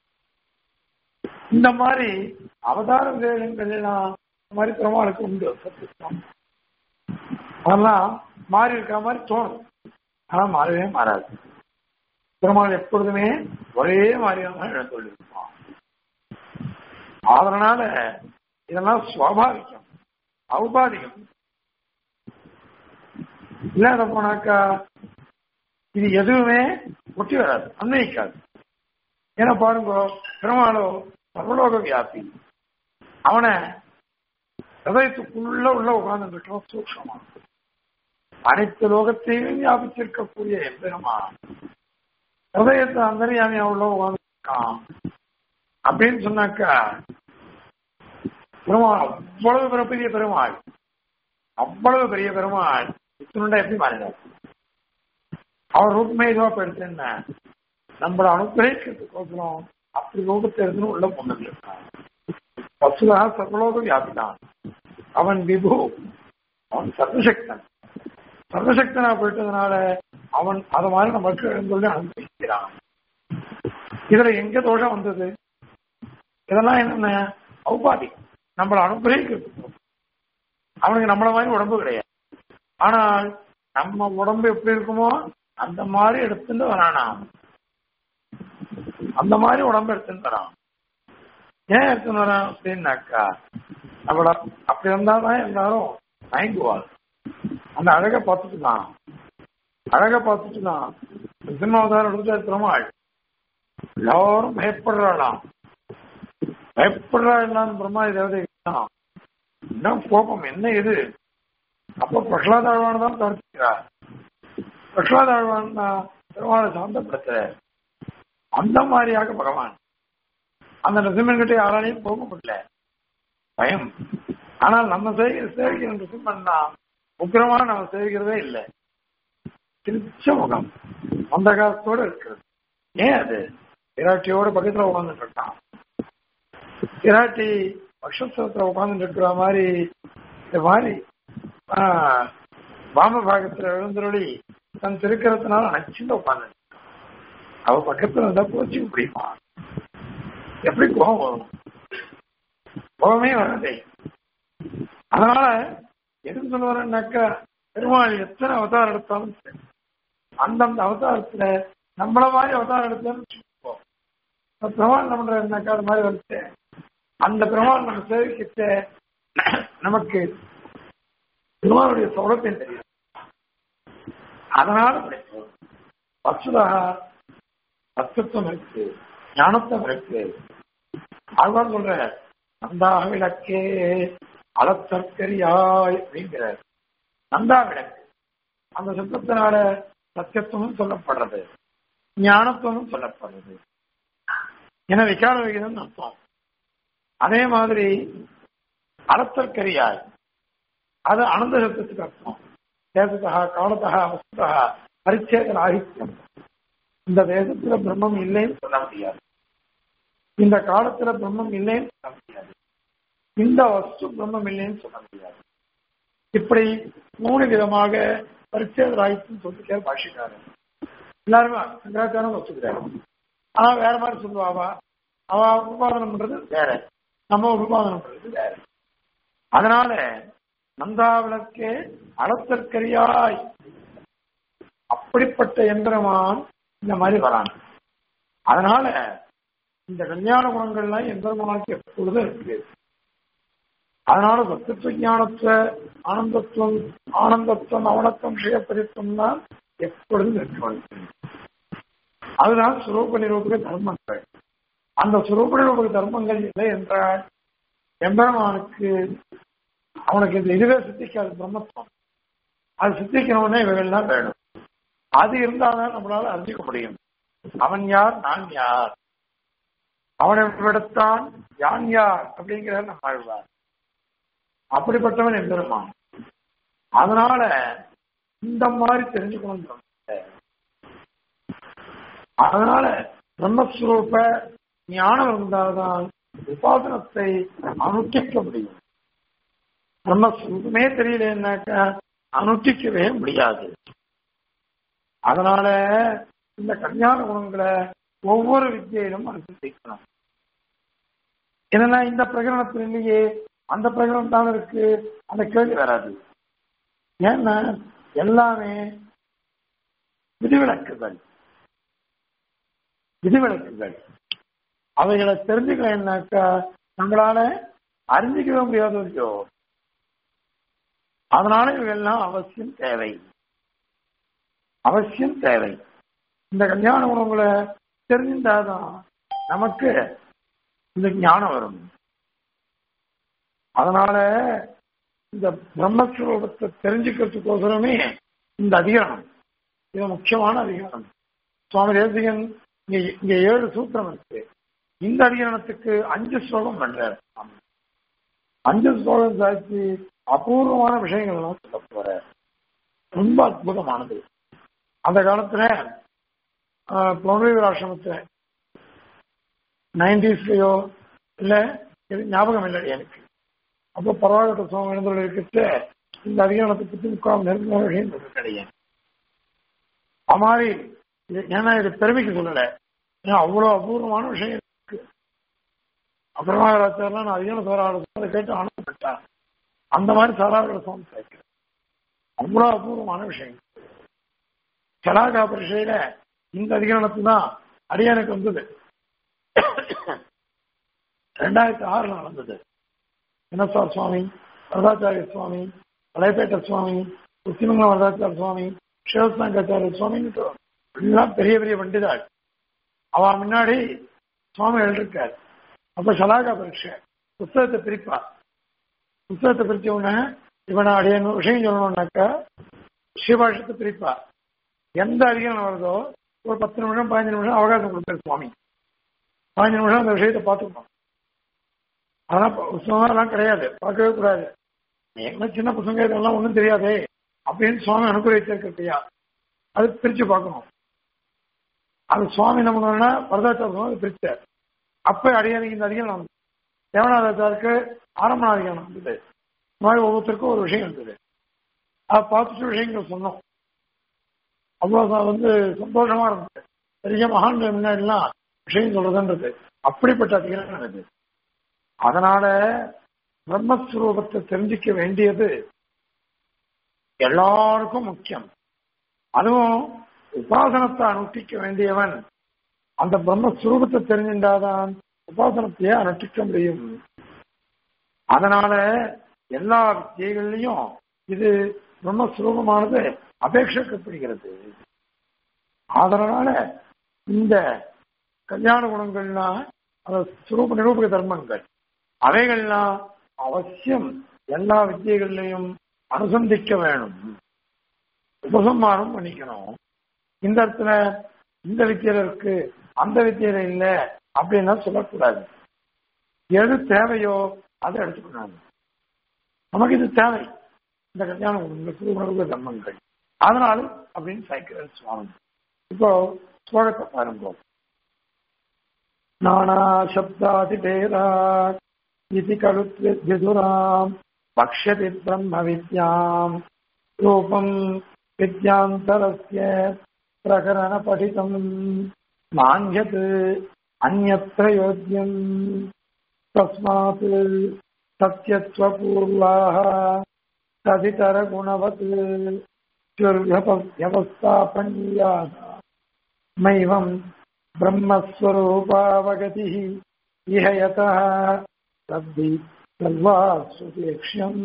[SPEAKER 1] இந்த மாதிரி அவதார விதேகங்கள் எல்லாம் இந்த மாதிரி பெருமாளுக்கு உண்டு சத்தியம் அதெல்லாம் மாறி இருக்க மாதிரி தோணும் ஆனா மாறவே மாறாது பெருமாள் எப்பொழுதுமே ஒரே மாதிரியான எழுந்துள்ளிருப்பான் அதனால இதெல்லாம் சுவாபாவிகம் ஔபாதிகம் இல்லாத போனாக்கா இது எதுவுமே ஒட்டி வராது அன்வயிக்காது ஏன்னா பாருங்க பெருமாளோ சர்வலோக வியாபி அவனை ஹதயத்துக்குள்ள உள்ள உட்கார்ந்துட்டோம் சூக்ஷமா அனைத்து லோகத்தையும் வியாபிச்சிருக்கக்கூடிய எம்பெருமா ஹதயத்தை அந்தரியாமியா உள்ள உட்கார்ந்துருக்கான் அப்படின்னு சொன்னாக்கா பெருமாள் அவ்வளவு பெரிய பெருமாள் அவ்வளவு பெரிய பெருமாள் இத்தனுண்டா எப்படி மாறினார் அவர் ரூபமே இதுவா போயிடுச்சுன்னா நம்மளை அனுகிரகிக்கிறதுக்கோசரம் அப்படி லோகத்தை இருந்து உள்ள பொண்ணுங்க இருக்கான் வசுதா சர்வலோக வியாபிதான் அவன் விபு அவன் சர்வசக்தன் சர்வசக்தனா போயிட்டதுனால அவன் அதை மாதிரி நமக்கு எழுந்தொள்ளி அனுபவிக்கிறான் இதுல எங்க தோஷம் வந்தது இதெல்லாம் என்னென்ன ஔபாதி நம்மளை அனுகிரகிக்கிறதுக்கு அவனுக்கு நம்மள மாதிரி உடம்பு கிடையாது ஆனால் நம்ம உடம்பு எப்படி இருக்குமோ அந்த மாதிரி எடுத்துட்டு வரானா அந்த மாதிரி உடம்பு எடுத்துன்னு வரான் ஏன் எடுத்துன்னு வரான் அப்படின்னாக்கா அவள அப்படி இருந்தாதான் எல்லாரும் மயங்குவாள் அந்த அழகை பார்த்துட்டு தான் அழகை பார்த்துட்டு தான் சினிமாவதாரம் எடுத்து பெருமாள் எல்லாரும் பயப்படுறாளாம் பயப்படுறா இல்லாம பிரம்மா இதாவது என்ன கோபம் என்ன இது அப்ப பிரகலாதாழ்வான் தான் தவிர்த்துக்கிறார் பிரகலாதாழ்வான் தான் பெருமாளை சாந்தப்படுத்த அந்த மாதிரியாக பகவான் அந்த நரசிம்மன் கிட்ட யாராலையும் போக முடியல பயம் ஆனால் நம்ம சேவிக்கிற சேவிக்கிற நரசிம்மன் தான் உக்கிரமான நம்ம சேவிக்கிறதே இல்லை திருச்ச முகம் அந்த காலத்தோட இருக்கிறது ஏன் அது விராட்டியோட பக்கத்துல உட்கார்ந்துட்டு இருக்கான் விராட்டி பக்ஷத்துல உட்கார்ந்துட்டு இருக்கிற மாதிரி இந்த மாதிரி வாம பாகத்துல எழுந்தருளி தன் திருக்கிறதுனால அணைச்சுட்டு உட்கார்ந்து அவ பக்கத்துல இருந்தா போச்சு முடியுமா எப்படி கோபம் வரும் கோபமே வராதே அதனால எதுக்கு சொல்ல வரேன்னாக்கா பெருமாள் எத்தனை அவதாரம் எடுத்தாலும் சரி அந்தந்த அவதாரத்துல நம்மள மாதிரி அவதாரம் எடுத்தாலும் வச்சுக்கோ பெருமாள் நம்ம இருந்தாக்கா அது மாதிரி வந்துட்டு அந்த பெருமாள் நம்ம சேவிக்கிட்ட நமக்கு பெருமாளுடைய சௌலத்தியம் தெரியும் அதனால வசுதா அஸ்தித்வம் இருக்கு ஞானத்துவம் இருக்கு அதுதான் சொல்ற நந்தா விளக்கே அளத்தற்கரியாய் அப்படிங்கிற நந்தா விளக்கு அந்த சத்தத்தினால சத்தியத்துவமும் சொல்லப்படுறது ஞானத்துவமும் சொல்லப்படுறது என விகார விகிதம் அர்த்தம் அதே மாதிரி அளத்தற்கரியாய் அது அனந்த சத்தத்துக்கு அர்த்தம் தேசத்தா காலத்தா வஸ்துதா பரிச்சேத ராகித்யம் இந்த தேசத்துல பிரம்மம் இல்லைன்னு சொல்ல முடியாது இந்த காலத்துல பிரம்மம் இல்லைன்னு சொல்ல முடியாது இந்த வஸ்து பிரம்மம் இல்லைன்னு சொல்ல முடியாது இப்படி மூணு விதமாக பரிச்சேத ராகித்யம் சொல்லிருக்காரு பாஷிக்காரன் எல்லாருமே சங்கராச்சாரம் வச்சுக்கிறாரு ஆனா வேற மாதிரி சொல்லுவாவா அவ உபாதனம் பண்றது வேற நம்ம உபாதனம் பண்றது வேற அதனால நந்தாவிளக்கே அளத்தற்கரியாய் அப்படிப்பட்ட எந்திரமான் இந்த மாதிரி வரான் அதனால இந்த கல்யாண குணங்கள்லாம் எந்திரமானுக்கு எப்பொழுதும் இருக்கு அதனால சத்துவ ஞானத்துவ ஆனந்தத்துவம் ஆனந்தத்துவம் அவனத்துவம் விஷயப்பரித்துவம் தான் எப்பொழுதும் இருக்க வேண்டும் அதுதான் சுரூப நிரூபக தர்மங்கள் அந்த சுரூப நிரூபக தர்மங்கள் இல்லை என்றால் எம்பெருமானுக்கு அவனுக்கு இந்த இதுவே சித்திக்காது பிரம்மத்துவம் அது சித்திக்கணும்னே இவைகள்லாம் வேணும் அது இருந்தால்தான் நம்மளால அறிஞ்சிக்க முடியும் அவன் யார் நான் யார் அவனை விடத்தான் யான் யார் அப்படிங்கிற நம்ம ஆழ்வார் அப்படிப்பட்டவன் எம்பெருமான் அதனால இந்த மாதிரி தெரிஞ்சுக்கணும் அதனால பிரம்மஸ்வரூப ஞானம் இருந்தால்தான் உபாசனத்தை அனுஷ்டிக்க முடியும் பிரம்மஸ்வரூபமே தெரியலன்னாக்கா அனுஷ்டிக்கவே முடியாது அதனால இந்த கல்யாண குணங்களை ஒவ்வொரு வித்தியிலும் அனுசரிக்கணும் என்னன்னா இந்த பிரகரணத்தில் இல்லையே அந்த பிரகரணம் தான் இருக்கு அந்த கேள்வி வராது ஏன்னா எல்லாமே விதிவிலக்குகள் விதிவிலக்குகள் அவைகளை தெரிஞ்சுக்கலன்னாக்கா நம்மளால அறிஞ்சிக்கவே முடியாத இல்லையோ அதனால இவைகள்லாம் அவசியம் தேவை அவசியம் தேவை இந்த கல்யாண குணங்களை தெரிஞ்சிருந்தாதான் நமக்கு இந்த ஞானம் வரும் அதனால இந்த பிரம்மஸ்வரூபத்தை தெரிஞ்சுக்கிறதுக்கோசரமே இந்த அதிகாரம் இது முக்கியமான அதிகாரம் சுவாமி தேசிகன் இங்க இங்க ஏழு சூத்திரம் இருக்கு இந்த அதிகாரத்துக்கு அஞ்சு ஸ்லோகம் பண்றார் அஞ்சு ஸ்லோகம் சாட்சி அபூர்வமான விஷயங்கள் எல்லாம் சொல்ல போற ரொம்ப அற்புதமானது அந்த காலத்துல புனர்வீர் ஆசிரமத்துல நைன்டிஸ்லயோ இல்ல இது ஞாபகம் இல்லை எனக்கு அப்போ பரவாயில்ல சுவாமி எழுந்துள்ள இருக்கிறது இந்த அதிகாரத்தை பத்தி முக்கால் நெருக்கமான விஷயம் சொல்ல கிடையாது அது மாதிரி ஏன்னா இது பெருமைக்கு சொல்லல ஏன்னா அவ்வளவு அபூர்வமான விஷயம் இருக்கு அப்புறமா ராஜாலாம் நான் அதிகாரம் சாராடு அதை கேட்டு ஆனந்தப்பட்டேன் அந்த மாதிரி சாராடுற சுவாமி கேட்கிறேன் அவ்வளவு அபூர்வமான விஷயம் சலாகா பரிசையில இந்த அதிகாரத்து தான் அடியானுக்கு வந்தது ரெண்டாயிரத்தி ஆறுல நடந்தது வினசார் சுவாமி வரதாச்சாரிய சுவாமி வலைப்பேட்டை சுவாமி உத்திமங்கலம் வரதாச்சார சுவாமி சிவசங்காச்சாரிய சுவாமின்னு எல்லாம் பெரிய பெரிய பண்டிதாள் அவ முன்னாடி சுவாமி எழுதிருக்காரு அப்ப சலாகா பரீட்சை புத்தகத்தை பிரிப்பா புத்தகத்தை பிரிச்ச உடனே இவனை அடைய விஷயம் சொல்லணும்னாக்கா சிவபாஷத்தை பிரிப்பா எந்த அதிகாரம் வருதோ ஒரு பத்து நிமிஷம் பதினஞ்சு நிமிஷம் அவகாசம் கொடுப்பாரு சுவாமி பதினஞ்சு நிமிஷம் அந்த விஷயத்தை பார்த்துக்கணும் அதெல்லாம் புத்தகம்லாம் கிடையாது பார்க்கவே கூடாது என்ன சின்ன பசங்க இதெல்லாம் ஒன்றும் தெரியாதே அப்படின்னு சுவாமி அனுகிரகிச்சிருக்கியா அது பிரிச்சு பார்க்கணும் அது சுவாமி என்ன பண்ணுவோம்னா வரதாச்சார சுவாமி பிரிச்சார் அப்ப அடியானிக்கு இந்த அதிகம் நடந்தது தேவநாதாச்சாருக்கு ஆரம்ப அதிகம் நடந்தது இந்த மாதிரி ஒவ்வொருத்தருக்கும் ஒரு விஷயம் இருந்தது அதை பார்த்துட்டு விஷயங்கள் சொன்னோம் அவ்வளோ வந்து சந்தோஷமா இருந்தது பெரிய மகான்கள் முன்னாடிலாம் விஷயம் சொல்றதுன்றது அப்படிப்பட்ட அதிகாரம் நடக்குது அதனால பிரம்மஸ்வரூபத்தை தெரிஞ்சிக்க வேண்டியது எல்லாருக்கும் முக்கியம் அதுவும் உபாசனத்தை அனுஷ்டிக்க வேண்டியவன் அந்த பிரம்மஸ்வரூபத்தை தெரிஞ்சின்றாதான் உபாசனத்தையே அனுஷ்டிக்க முடியும் அதனால எல்லா வித்தியைகள்லையும் இது பிரம்மஸ்வரூபமானது அபேட்சிக்கப்படுகிறது அதனால இந்த கல்யாண குணங்கள்லாம் அந்த சுரூப நிரூபக தர்மங்கள் அவைகள்லாம் அவசியம் எல்லா வித்தியைகள்லையும் அனுசந்திக்க வேணும் உபசம்மாரம் பண்ணிக்கணும் இந்த இடத்துல இந்த வித்தியில இருக்கு அந்த வித்தியில இல்ல அப்படின்னா சொல்லக்கூடாது எது தேவையோ அதை எடுத்துக்கணும் நமக்கு இது தேவை இந்த கல்யாணம் இந்த சுரூப தர்மங்கள் அதனால அப்படின்னு சைக்கிள் சுவாமி இப்போ ஸ்லோகத்தை பாருங்க நானா சப்தாதி பேரா இது கலு விதுராம் பக்ஷதி பிரம்ம வித்யாம் ரூபம் வித்யாந்தரஸ்ய பிரகரண படிதம் நான்யத் அந்யத்ர யோக்கியம் தஸ்மாத் சத்யத்வபூர்வாः ததிதர குணவத் व्यवस्थापनीयाः मैवम् ब्रह्मस्वरूपावगतिः इह यतः तद्धि सर्वाசுபேக்ஷம்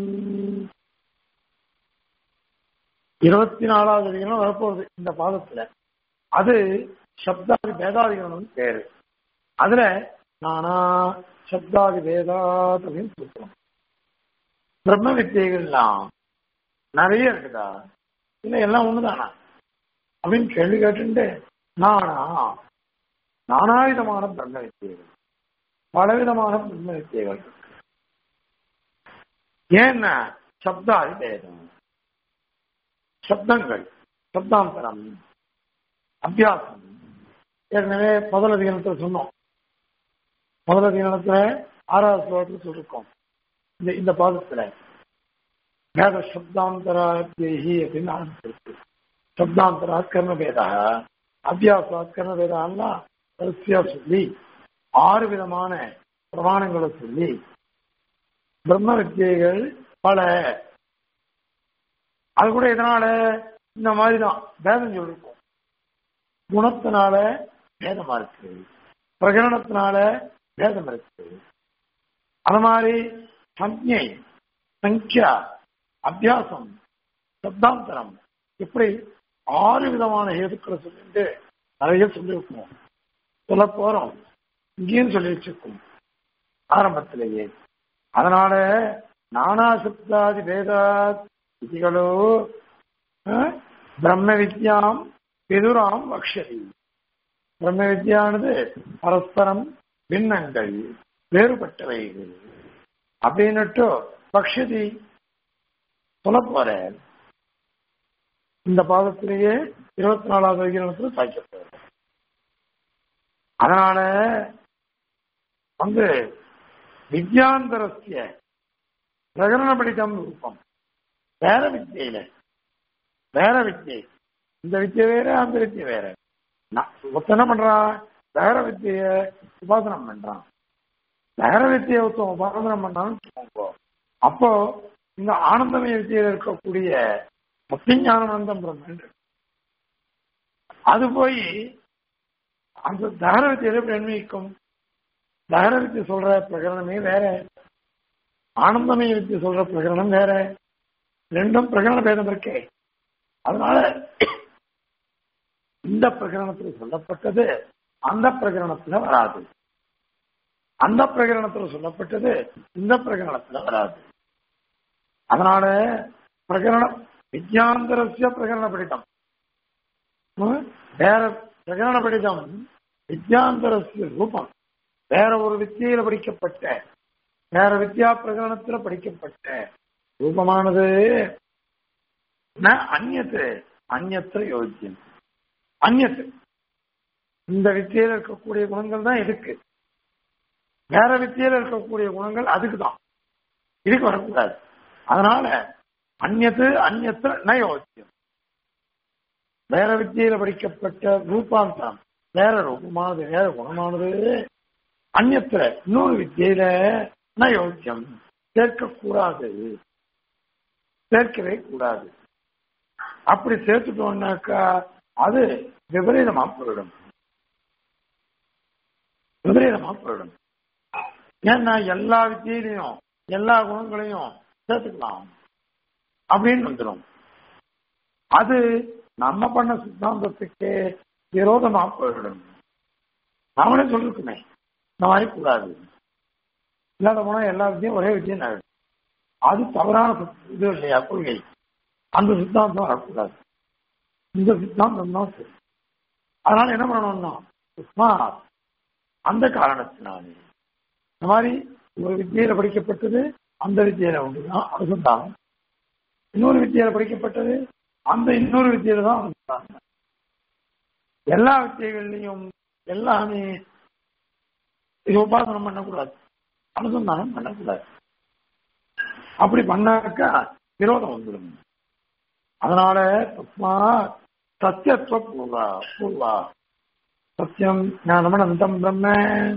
[SPEAKER 1] இருபத்தி நாலாவது அதிகரணம் வரப்போகுது இந்த பாதத்துல அது சப்தாதி பேதாதிகரணம் பேரு அதுல நானா சப்தாதி பேதாத் அப்படின்னு சொல்றோம் பிரம்ம வித்தியைகள்லாம் நிறைய இருக்குதா இல்ல எல்லாம் ஒண்ணுதானா அப்படின்னு கேள்வி கேட்டு நானா நானாவிதமான பிரம்ம வித்தியைகள் பலவிதமான பிரம்ம வித்தியைகள் இருக்கு ஏன்னா சப்தாதி பேதம் சப்தங்கள் சப்தாந்தரம் அபியாசம் ஏற்கனவே முதல் அதிகாரத்தில் சொன்னோம் முதல் அதிகாரத்துல ஆறாவது ஸ்லோகத்தில் சொல்லிருக்கோம் இந்த இந்த பாதத்துல வேத சப்தாந்தராத்யி அப்படின்னு ஆரம்பிச்சிருக்கு சப்தாந்தரா கர்மபேதா அபியாசா கர்மபேதாலாம் வரிசையா சொல்லி ஆறு விதமான பிரமாணங்களை சொல்லி பிரம்ம வித்தியைகள் பல அது கூட இதனால இந்த மாதிரி தான் பேதம் சொல்லிருக்கோம் குணத்தினால பேதமா இருக்கு பிரகரணத்தினால பேதம் இருக்கு அது மாதிரி சஞ்ஞை சங்கியா அபியாசம் சப்தாந்தரம் இப்படி ஆறு விதமான ஹேதுக்களை சொல்லிட்டு நிறைய சொல்லியிருக்கோம் சொல்ல போறோம் இங்கேயும் சொல்லி வச்சிருக்கோம் ஆரம்பத்திலேயே அதனால நானா சப்தாதி வேதா விதிகளோ பிரம்ம வித்யாம் பிதுராம் வக்ஷதி பிரம்ம வித்யானது பரஸ்பரம் பின்னங்கள் வேறுபட்டவைகள் அப்படின்னுட்டு பக்ஷதி சொல்ல போற இந்த பாதத்திலேயே இருபத்தி நாலாவது அதிகாரத்தில் சாய்க்க போற அதனால வந்து வித்யாந்தரஸ்ய பிரகரண படிதம் ரூபம் வேற வித்தியில வேற வித்தியை இந்த வித்தியை வேற அந்த வித்தியை வேற ஒருத்தன் என்ன பண்றான் வேற வித்திய உபாசனம் பண்றான் வேற வித்தியை ஒருத்தன் உபாசனம் பண்ணான்னு அப்போ இந்த ஆனந்தமய வித்தியில இருக்கக்கூடிய சத்தியஞானந்தம் பிரம்மன் அது போய் அந்த தகர வித்தியில எப்படி அன்வயிக்கும் தகர வித்தியை சொல்ற பிரகரணமே வேற ஆனந்தமய வித்தியை சொல்ற பிரகரணம் வேற ரெண்டும் பிரகரண பேதம் இருக்கே அதனால இந்த பிரகரணத்தில் சொல்லப்பட்டது அந்த பிரகரணத்துல வராது அந்த பிரகரணத்துல சொல்லப்பட்டது இந்த பிரகரணத்துல வராது அதனால பிரகரணம் வித்யாந்தரஸ்ய பிரகரண படித்தம் ம்? வேற பிரகரண படிதம் வித்யாந்தரஸ்ய ரூபம் வேற ஒரு வித்தியில படிக்கப்பட்ட வேற வித்யா பிரகரணத்துல படிக்கப்பட்ட ரூபமானது ந அந்நத்து அந்நத்திர யோக்கியம் அந்நத்து இந்த வித்தியில இருக்கக்கூடிய குணங்கள் தான் இதுக்கு வேற வித்தியில இருக்கக்கூடிய குணங்கள் அதுக்கு தான் இதுக்கு வரக்கூடாது அதனால அந்நத்து அந்நத்திர ந யோக்கியம் வேற வித்தியில படிக்கப்பட்ட ரூபாந்தரம் வேற ரூபமானது வேற குணமானது அந்நத்திர இன்னொரு வித்தியில ந யோக்கியம் சேர்க்கக்கூடாது சேர்க்கவே கூடாது அப்படி சேர்த்துட்டோம்னாக்கா அது விபரீதமா போயிடும் விபரீதமா போயிடும் ஏன்னா எல்லா வித்தியிலையும் எல்லா குணங்களையும் சேர்த்துக்கலாம் அப்படின்னு வந்துடும் அது நம்ம பண்ண சித்தாந்தத்துக்கு விரோதமா போயிடும் நாமளே சொல்லிருக்குமே இந்த மாதிரி கூடாது இல்லாத போனா எல்லா வித்தியும் ஒரே வித்தியம் ஆயிடும் அது தவறான சித்த- இது இல்லையா கொள்கை அந்த சித்தாந்தம் வரக்கூடாது இந்த சித்தாந்தம் தான் சரி அதனால என்ன பண்ணணும்னா சுஷ்மா அந்த காரணத்தினாலே இந்த மாதிரி ஒரு வித்தியில படிக்கப்பட்டது அந்த வித்தியில உண்டுதான் அனுசந்தானம் இன்னொரு வித்தியில படிக்கப்பட்டது அந்த இன்னொரு வித்தியில தான் அனுசந்தானம் எல்லா வித்தியகள்லையும் எல்லாமே இது உபாசனம் பண்ணக்கூடாது அனுசந்தானம் பண்ணக்கூடாது அப்படி பண்ணாக்கா விரோதம் வந்துடும் அதனால தஸ்மா சத்தியத்துவ பூர்வா பூர்வா சத்தியம் ஞானமனந்தம் பிரம்ம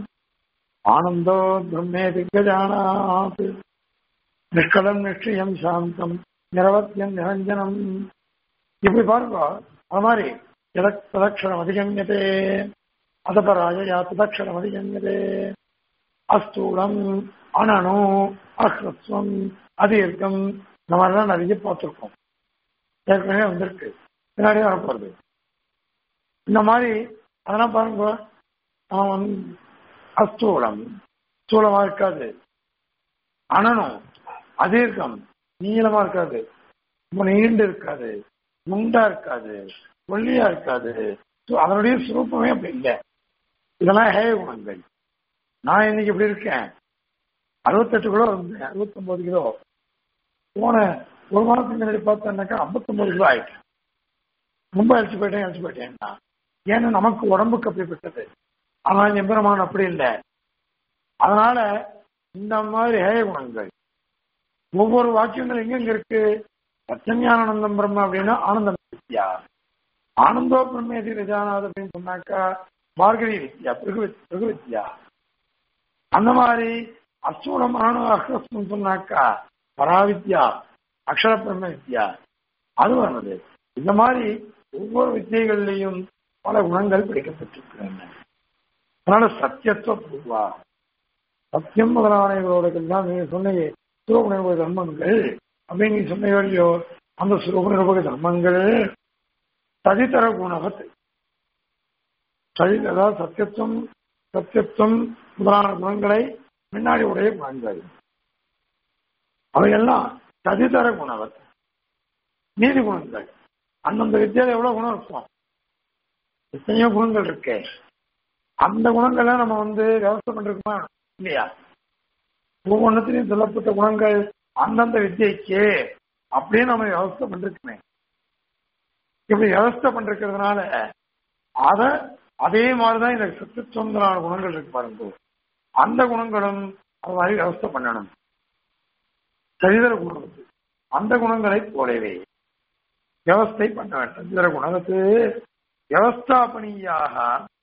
[SPEAKER 1] ஆனந்தோ பிரம்மே திகஜானாத் நிஷ்கலம் நிஷ்டியம் சாந்தம் நிரவத்தியம் நிரஞ்சனம் இப்படி பாருங்க அது மாதிரி எதக் ததக்ஷரம் அதிகமியதே அதபராய ததக்ஷரம் அதிகமியதே அஸ்தூலம் அனனு அஹ்ரஸ்வம் அதீர்க்கம் இந்த மாதிரிலாம் நிறைய பார்த்துருக்கோம் ஏற்கனவே வந்திருக்கு பின்னாடியே வரப்போறது இந்த மாதிரி அதெல்லாம் பாருங்க அவன் வந்து அஸ்தூலம் ஸ்தூலமா இருக்காது அனனும் அதீர்க்கம் நீளமா இருக்காது ரொம்ப நீண்டு இருக்காது முண்டா இருக்காது ஒல்லியா இருக்காது So, அதனுடைய சுரூபமே அப்படி இல்லை இதெல்லாம் ஹேய குணங்கள் நான் இன்னைக்கு இப்படி இருக்கேன் அறுபத்தெட்டு கிலோ இருந்தேன் அறுபத்தொன்பது கிலோ போன ஒரு மாதத்துக்கு முன்னாடி பார்த்தேன்னாக்கா ஐம்பத்தொன்பது கிலோ ஆயிட்டேன் ரொம்ப அழிச்சு போயிட்டேன் அழிச்சு போயிட்டேன் ஏன்னா நமக்கு உடம்புக்கு அப்படிப்பட்டது ஆனால் எம்பெருமான் அப்படி இல்லை அதனால இந்த மாதிரி ஹேய குணங்கள் ஒவ்வொரு வாக்கியங்கள் எங்கெங்க இருக்கு சத்தியஞானந்தம் பிரம்ம அப்படின்னா ஆனந்தம் வித்யா ஆனந்தோ பிரம்மேதி ரஜானாத் அப்படின்னு சொன்னாக்கா மார்கழி வித்யா பிருகு பிருகு வித்யா அந்த மாதிரி அஸ்தூலம் ஆணு அக்ரஸ்மம் சொன்னாக்கா பராவித்யா அக்ஷர பிரம்ம வித்யா அது வருது இந்த மாதிரி ஒவ்வொரு வித்தியைகள்லையும் பல குணங்கள் பிடிக்கப்பட்டிருக்கின்றன அதனால சத்தியத்துவ பூர்வா சத்தியம் முதலானவர்களோட நீங்க சொன்னீங்க சுரூப நிர்பக தர்மங்கள் அப்படின்னு நீ சொன்னீங்க இல்லையோ அந்த சுரூப நிர்பக தர்மங்கள் ததித்தர குணவத் சரி அதாவது சத்தியத்துவம் சத்தியத்துவம் முதலான குணங்களை முன்னாடி உடைய குணங்கள் அவையெல்லாம் ததித்தர குணவத் நீதி குணங்கள் அந்தந்த வித்தியால எவ்வளவு குணம் இருக்கும் எத்தனையோ குணங்கள் இருக்கு அந்த குணங்களை நம்ம வந்து விவசாயம் பண்ணிருக்கோமா இல்லையா ஒவ்வொன்றத்திலையும் சொல்லப்பட்ட குணங்கள் அந்தந்த வித்தியைக்கு அப்படியே நம்ம விவசாய பண்ணிருக்கோமே இப்படி விவசாய பண்ணிருக்கிறதுனால அத அதே மாதிரிதான் இந்த சத்துவந்தரான குணங்கள் இருக்கு பாருங்க அந்த குணங்களும் அது மாதிரி விவசாய பண்ணணும் சரிதர குணம் அந்த குணங்களை போலவே வியவஸ்தை பண்ண வேண்டும் இதர குணத்து வியவஸ்தாபனியாக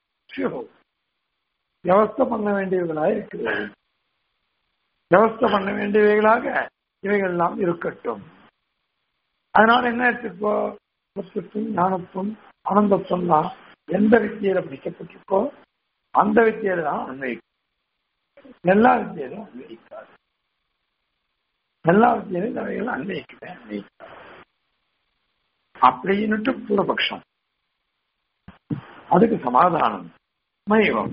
[SPEAKER 1] வியவஸ்தை பண்ண வேண்டியவர்களாக இருக்கிறது வியவஸ்தை பண்ண வேண்டியவைகளாக இவைகள் எல்லாம் இருக்கட்டும் அதனால என்ன எடுத்துக்கோ சத்துவம் ஞானத்துவம் ஆனந்தத்துவம் தான் எந்த வித்தியில பிடிக்கப்பட்டிருக்கோ அந்த வித்தியில தான் அன்வைக்கும் எல்லா வித்தியிலும் அன்வயிக்காது எல்லா வித்தியிலும் இந்த வகைகள் அன்வயிக்கவே அன்வயிக்காது அப்படின்னுட்டு பூர்வபக்ஷம் அதுக்கு சமாதானம் மைவம்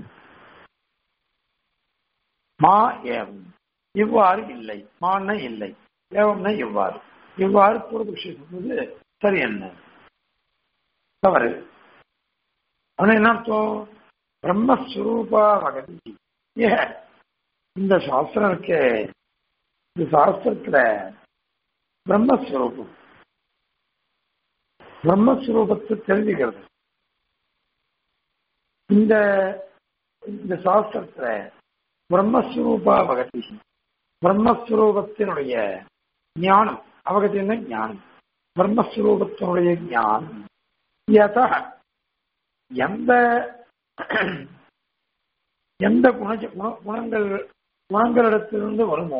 [SPEAKER 1] மா ஏவம் இவ்வாறு இல்லை மான்னா இல்லை ஏவம்னா இவ்வாறு இவ்வாறு பூர்வபக்ஷம் சொன்னது சரி என்ன தவறு ஆனா என்ன அர்த்தம் பிரம்மஸ்வரூபா வகதி ஏ இந்த சாஸ்திரம் இருக்கே இந்த சாஸ்திரத்துல பிரம்மஸ்வரூபம் பிரம்மஸ்வரூபத்தை தெரிஞ்சுக்கிறது இந்த இந்த சாஸ்திரத்துல பிரம்மஸ்வரூபா வகதி பிரம்மஸ்வரூபத்தினுடைய ஞானம் அவகத்தின ஞானம் பிரம்மஸ்வரூபத்தினுடைய ஞானம் யத எந்த எந்த குண குண- குணங்கள் குணங்களிடத்திலிருந்து வருமோ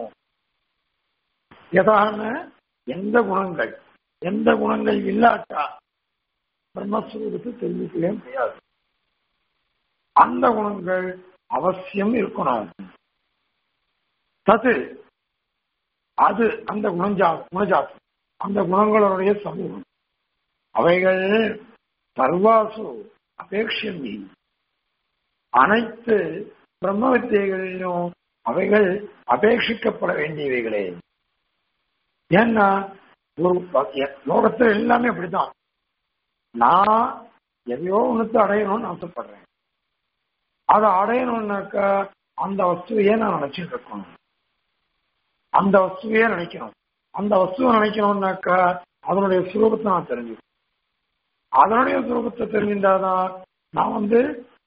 [SPEAKER 1] எதான எந்த குணங்கள் எந்த குணங்கள் இல்லாட்டா பிரம்மஸ்வரூபத்தை தெரிஞ்சுக்கவே முடியாது அந்த குணங்கள் அவசியம் இருக்கணும் தது அது அந்த குணஞ்சா குணஜாத்தம் அந்த குணங்களுடைய சமூகம் அவைகள் சர்வாசு அபேட்சமி அனைத்து பிரம்ம வித்தியைகளிலும் அவைகள் அபேட்சிக்கப்பட வேண்டியவைகளே ஏன்னா ஒரு லோகத்துல எல்லாமே அப்படித்தான் நான் எதையோ ஒண்ணுத்தை அடையணும்னு ஆசைப்படுறேன் அதை அடையணும்னாக்கா அந்த வஸ்துவையே நான் நினைச்சிட்டு இருக்கணும் அந்த வஸ்துவையே நினைக்கணும் அந்த வஸ்துவை நினைக்கணும்னாக்கா அதனுடைய சுரூபத்தை நான் தெரிஞ்சுக்கணும் அதனுடைய சுரூபத்தை தெரிஞ்சிருந்தாதான் நான் வந்து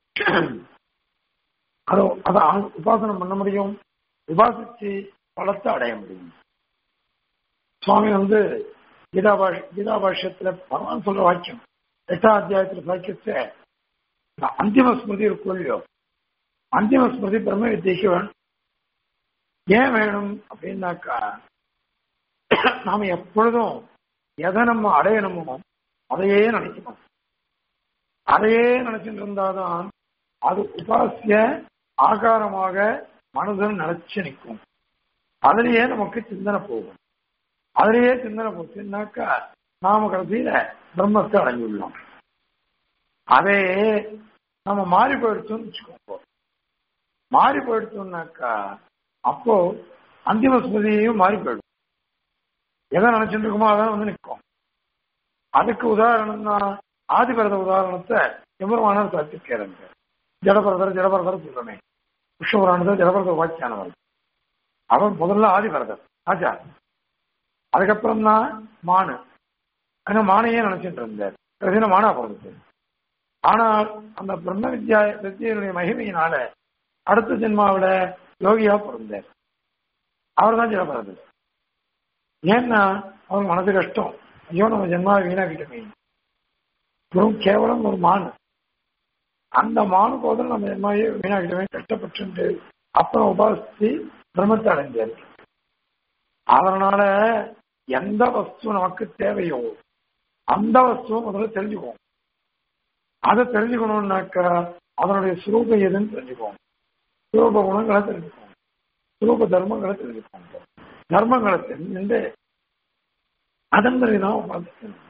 [SPEAKER 1] அதை அதை உபாசனம் பண்ண முடியும் உபாசிச்சு பலத்தை அடைய முடியும் சுவாமி வந்து கீதா பாஷ கீதா பாஷ்யத்துல பகவான் சொல்ற வாக்கியம் எட்டாம் அத்தியாயத்துல வாக்கியத்தை இந்த அந்திம ஸ்மிருதி இருக்கும் இல்லையோ அந்திம ஸ்மிருதி பிரம்ம வித்தியக்கு வேணும் ஏன் வேணும் அப்படின்னாக்கா நாம எப்பொழுதும் எதை நம்ம அடையணுமோ அதையே நினைக்கணும் அதையே நினைச்சிட்டு இருந்தாதான் அது உபாசிய ஆகாரமாக மனதில் நினைச்சு நிற்கும் அதுலயே நமக்கு சிந்தனை போகும் அதுலயே சிந்தனை போச்சுன்னாக்கா நாம கடைசியில பிரம்மத்தை அடைஞ்சுள்ளோம் அதே நம்ம மாறி போயிடுச்சோம்னு வச்சுக்கோங்க மாறி போயிடுச்சோம்னாக்கா அப்போ அந்திம ஸ்மிருதியையும் மாறி போயிடும் எதை நினைச்சிட்டு இருக்கோமோ அதான் வந்து நிற்கும் அதுக்கு உதாரணம் தான் ஆதிபரத உதாரணத்தை எம்பெருமானார் சாத்திருக்கிறாங்க ஜடபரதர் ஜடபரதர் சொல்றமே விஷ்ணுபுராணத்தில் ஜடபரதர் வாக்கியானவர் அவன் முதல்ல ஆதிபரதர் ஆச்சார் அதுக்கப்புறம் தான் மானு ஆனா மானையே நினைச்சிட்டு இருந்தார் கடைசியில மானா பிறந்துச்சு ஆனால் அந்த பிரம்ம வித்யா வித்தியனுடைய மகிமையினால அடுத்த ஜென்மாவில யோகியா பிறந்தார் அவர் தான் ஜடபரதர் ஏன்னா அவருக்கு மனது கஷ்டம் ஐயோ நம்ம ஜென்மா வீணாக்கிட்டோமே வெறும் கேவலம் ஒரு மானு அந்த மானு போதும் நம்ம ஜென்மாவே வீணாக்கிட்டோமே கஷ்டப்பட்டு அப்புறம் உபாசித்து பிரம்மத்தை அடைஞ்சார் அதனால எந்த வஸ்து நமக்கு தேவையோ அந்த வஸ்துவை முதல்ல தெரிஞ்சுக்குவோம் அதை தெரிஞ்சுக்கணும்னாக்கா அதனுடைய சுரூபம் எதுன்னு தெரிஞ்சுக்குவோம் சுரூப குணங்களை தெரிஞ்சுக்குவோம் சுரூப தர்மங்களை தெரிஞ்சுக்குவோம் தர்மங்களை தெரிஞ்சுட்டு அதன் பிறகுதான் உபாசிக்கணும்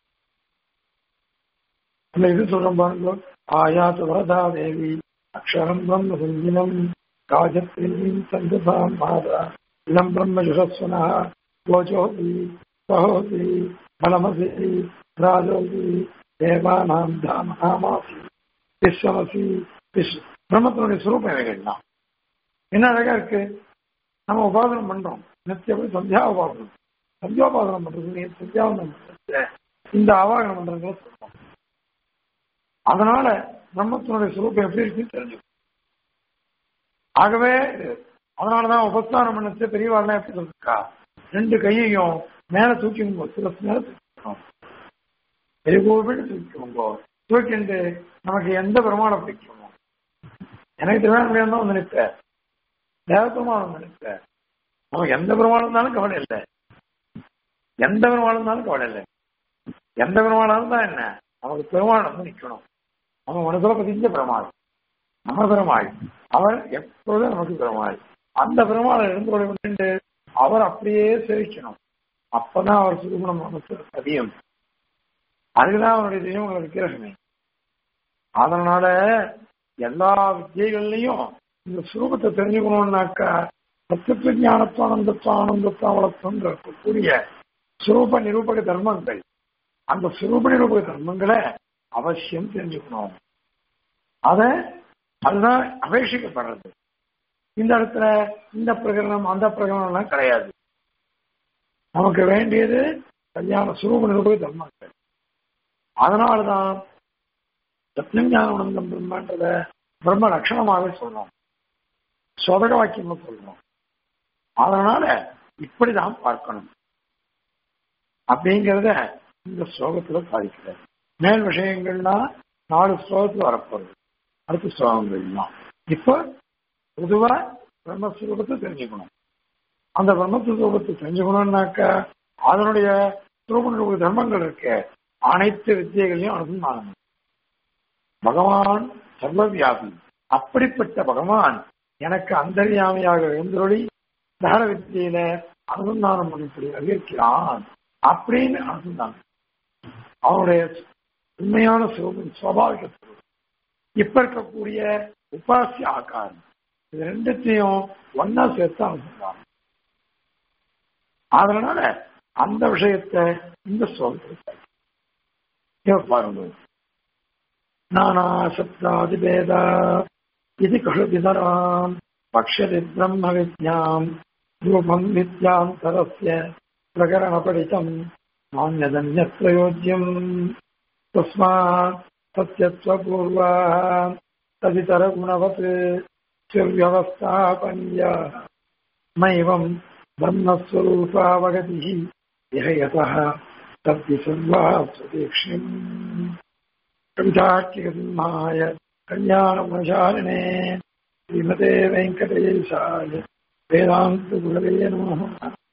[SPEAKER 1] இல்ல இது சொல்றோம் பாருங்க ஆயாச வரதா தேவி அக்ஷரம் பிரம்ம சஞ்சினம் காஜத்ரீம் சந்தசாம் மாதா இளம் பிரம்ம யுஷஸ்வனா கோஜோதி சகோதி பலமசி ராஜோதி தேவானாம் தாமநாமாசி விஸ்வமசி விஸ்வ பிரம்மத்தினுடைய சுரூபம் இவைகள் தான் என்ன அழகா இருக்கு நம்ம உபாசனம் பண்றோம் நித்தியப்படி சந்தியா உபாசனம் சந்தியோபாசனம் பண்றது சந்தியாவனம் பண்றது இந்த ஆவாகனம் பண்றதுல சொல்றோம் அதனால பிரம்மத்தினுடைய சுரூபம் எப்படி இருக்குன்னு தெரிஞ்சுக்கணும் ஆகவே அதனாலதான் உபஸ்தானம் பண்ணச்சு பெரியவாள்லாம் எப்படி சொல்லிருக்கா ரெண்டு கையையும் மேல தூக்கி சில மேல தூக்கிக்கணும் பெரிய கோவில் தூக்கிக்கோங்க தூக்கிண்டு நமக்கு எந்த பிரமாணம் பிடிக்குமோ எனக்கு திருவேணம் தான் வந்து நிற்ப தேவ பிரமாணம் வந்து நிற்ப நமக்கு எந்த பிரமாணம் இருந்தாலும் கவலை இல்லை எந்த பெருமாளும் இருந்தாலும் கவலை இல்லை எந்த பெருமாளும் தான் என்ன நமக்கு பெருமாள் வந்து நிற்கணும் நம்ம மனசுல பதிஞ்ச பெருமாள் நம்ம பெருமாள் அவர் எப்பொழுதும் நமக்கு பெருமாள் அந்த பெருமாளை இருந்து கொண்டு அவர் அப்படியே சேவிக்கணும் அப்பதான் அவர் சுகுணம் நமக்கு அதிகம் அதுக்குதான் அவனுடைய தெய்வங்களை விக்கிரகமே அதனால எல்லா வித்தியைகள்லையும் இந்த சுரூபத்தை தெரிஞ்சுக்கணும்னாக்கா சத்தியத்துவ ஞானத்துவ ஆனந்தத்துவ ஆனந்தத்துவ வளர்த்துன்ற கூடிய சுரூப நிரூபக தர்மங்கள் அந்த சுரூப நிரூபக தர்மங்களை அவசியம் தெரிஞ்சுக்கணும் அத அதுதான் அபேட்சிக்கப்படுறது இந்த இடத்துல இந்த பிரகரணம் அந்த பிரகரணம் எல்லாம் கிடையாது நமக்கு வேண்டியது கல்யாண சுரூப நிரூபக தர்மங்கள் அதனாலதான் சத்தியம் ஞான உணர்ந்தம் பிரம்மன்றத பிரம்ம லட்சணமாகவே சொல்றோம் சொதக வாக்கியமா சொல்றோம் அதனால இப்படிதான் பார்க்கணும் அப்படிங்கிறத இந்த ஸ்லோகத்துல சாதிக்கிறார் மேல் விஷயங்கள்லாம் நாலு ஸ்லோகத்துல வரப்போகுது அடுத்த ஸ்லோகங்கள்லாம் இப்ப பொதுவா பிரம்மஸ்வரூபத்தை தெரிஞ்சுக்கணும் அந்த பிரம்மஸ்வரூபத்தை தெரிஞ்சுக்கணும்னாக்க அதனுடைய சுரூப தர்மங்கள் இருக்கு அனைத்து வித்தியைகளையும் அனுசந்தானம் பகவான் சர்வவியாபி அப்படிப்பட்ட பகவான் எனக்கு அந்தர்யாமியாக எழுந்தொழி தகர வித்தியில அனுசந்தானம் பண்ணி அறிவிக்கிறான் அப்படின்னு அனுசந்தானம் அவனுடைய உண்மையான சுரூபம் சுவாபாவிக சுரூபம் இப்ப இருக்கக்கூடிய உபாசிய ஆக்காரம் இது ரெண்டுத்தையும் ஒன்னா சேர்த்து அனுசந்தானம் அதனால அந்த விஷயத்தை இந்த ஸ்லோகத்தில் பாருங்க நானா சப்தாதிபேதா இது கஷுதிதராம் பக்ஷதி பிரம்ம வித்யாம் ரூபம் வித்யாந்தரஸ்ய பிரகரணபடிதம் நானியதன்யத்ரயோஜ்யம் தஸ்மாத் சத்யத்வபூர்வா ததிதரகுணவத் ஸ்விர்வியவஸ்தாபனியா மைவம் ब्रह्मस्वरूपावगतिः यः यतः तद्धि सर्वा स्वदीक्ष्यम् कविताख्यसिंहाय कल्याणगुणशालिने श्रीमते वेङ्कटेशाय वेदान्तगुरवे नमः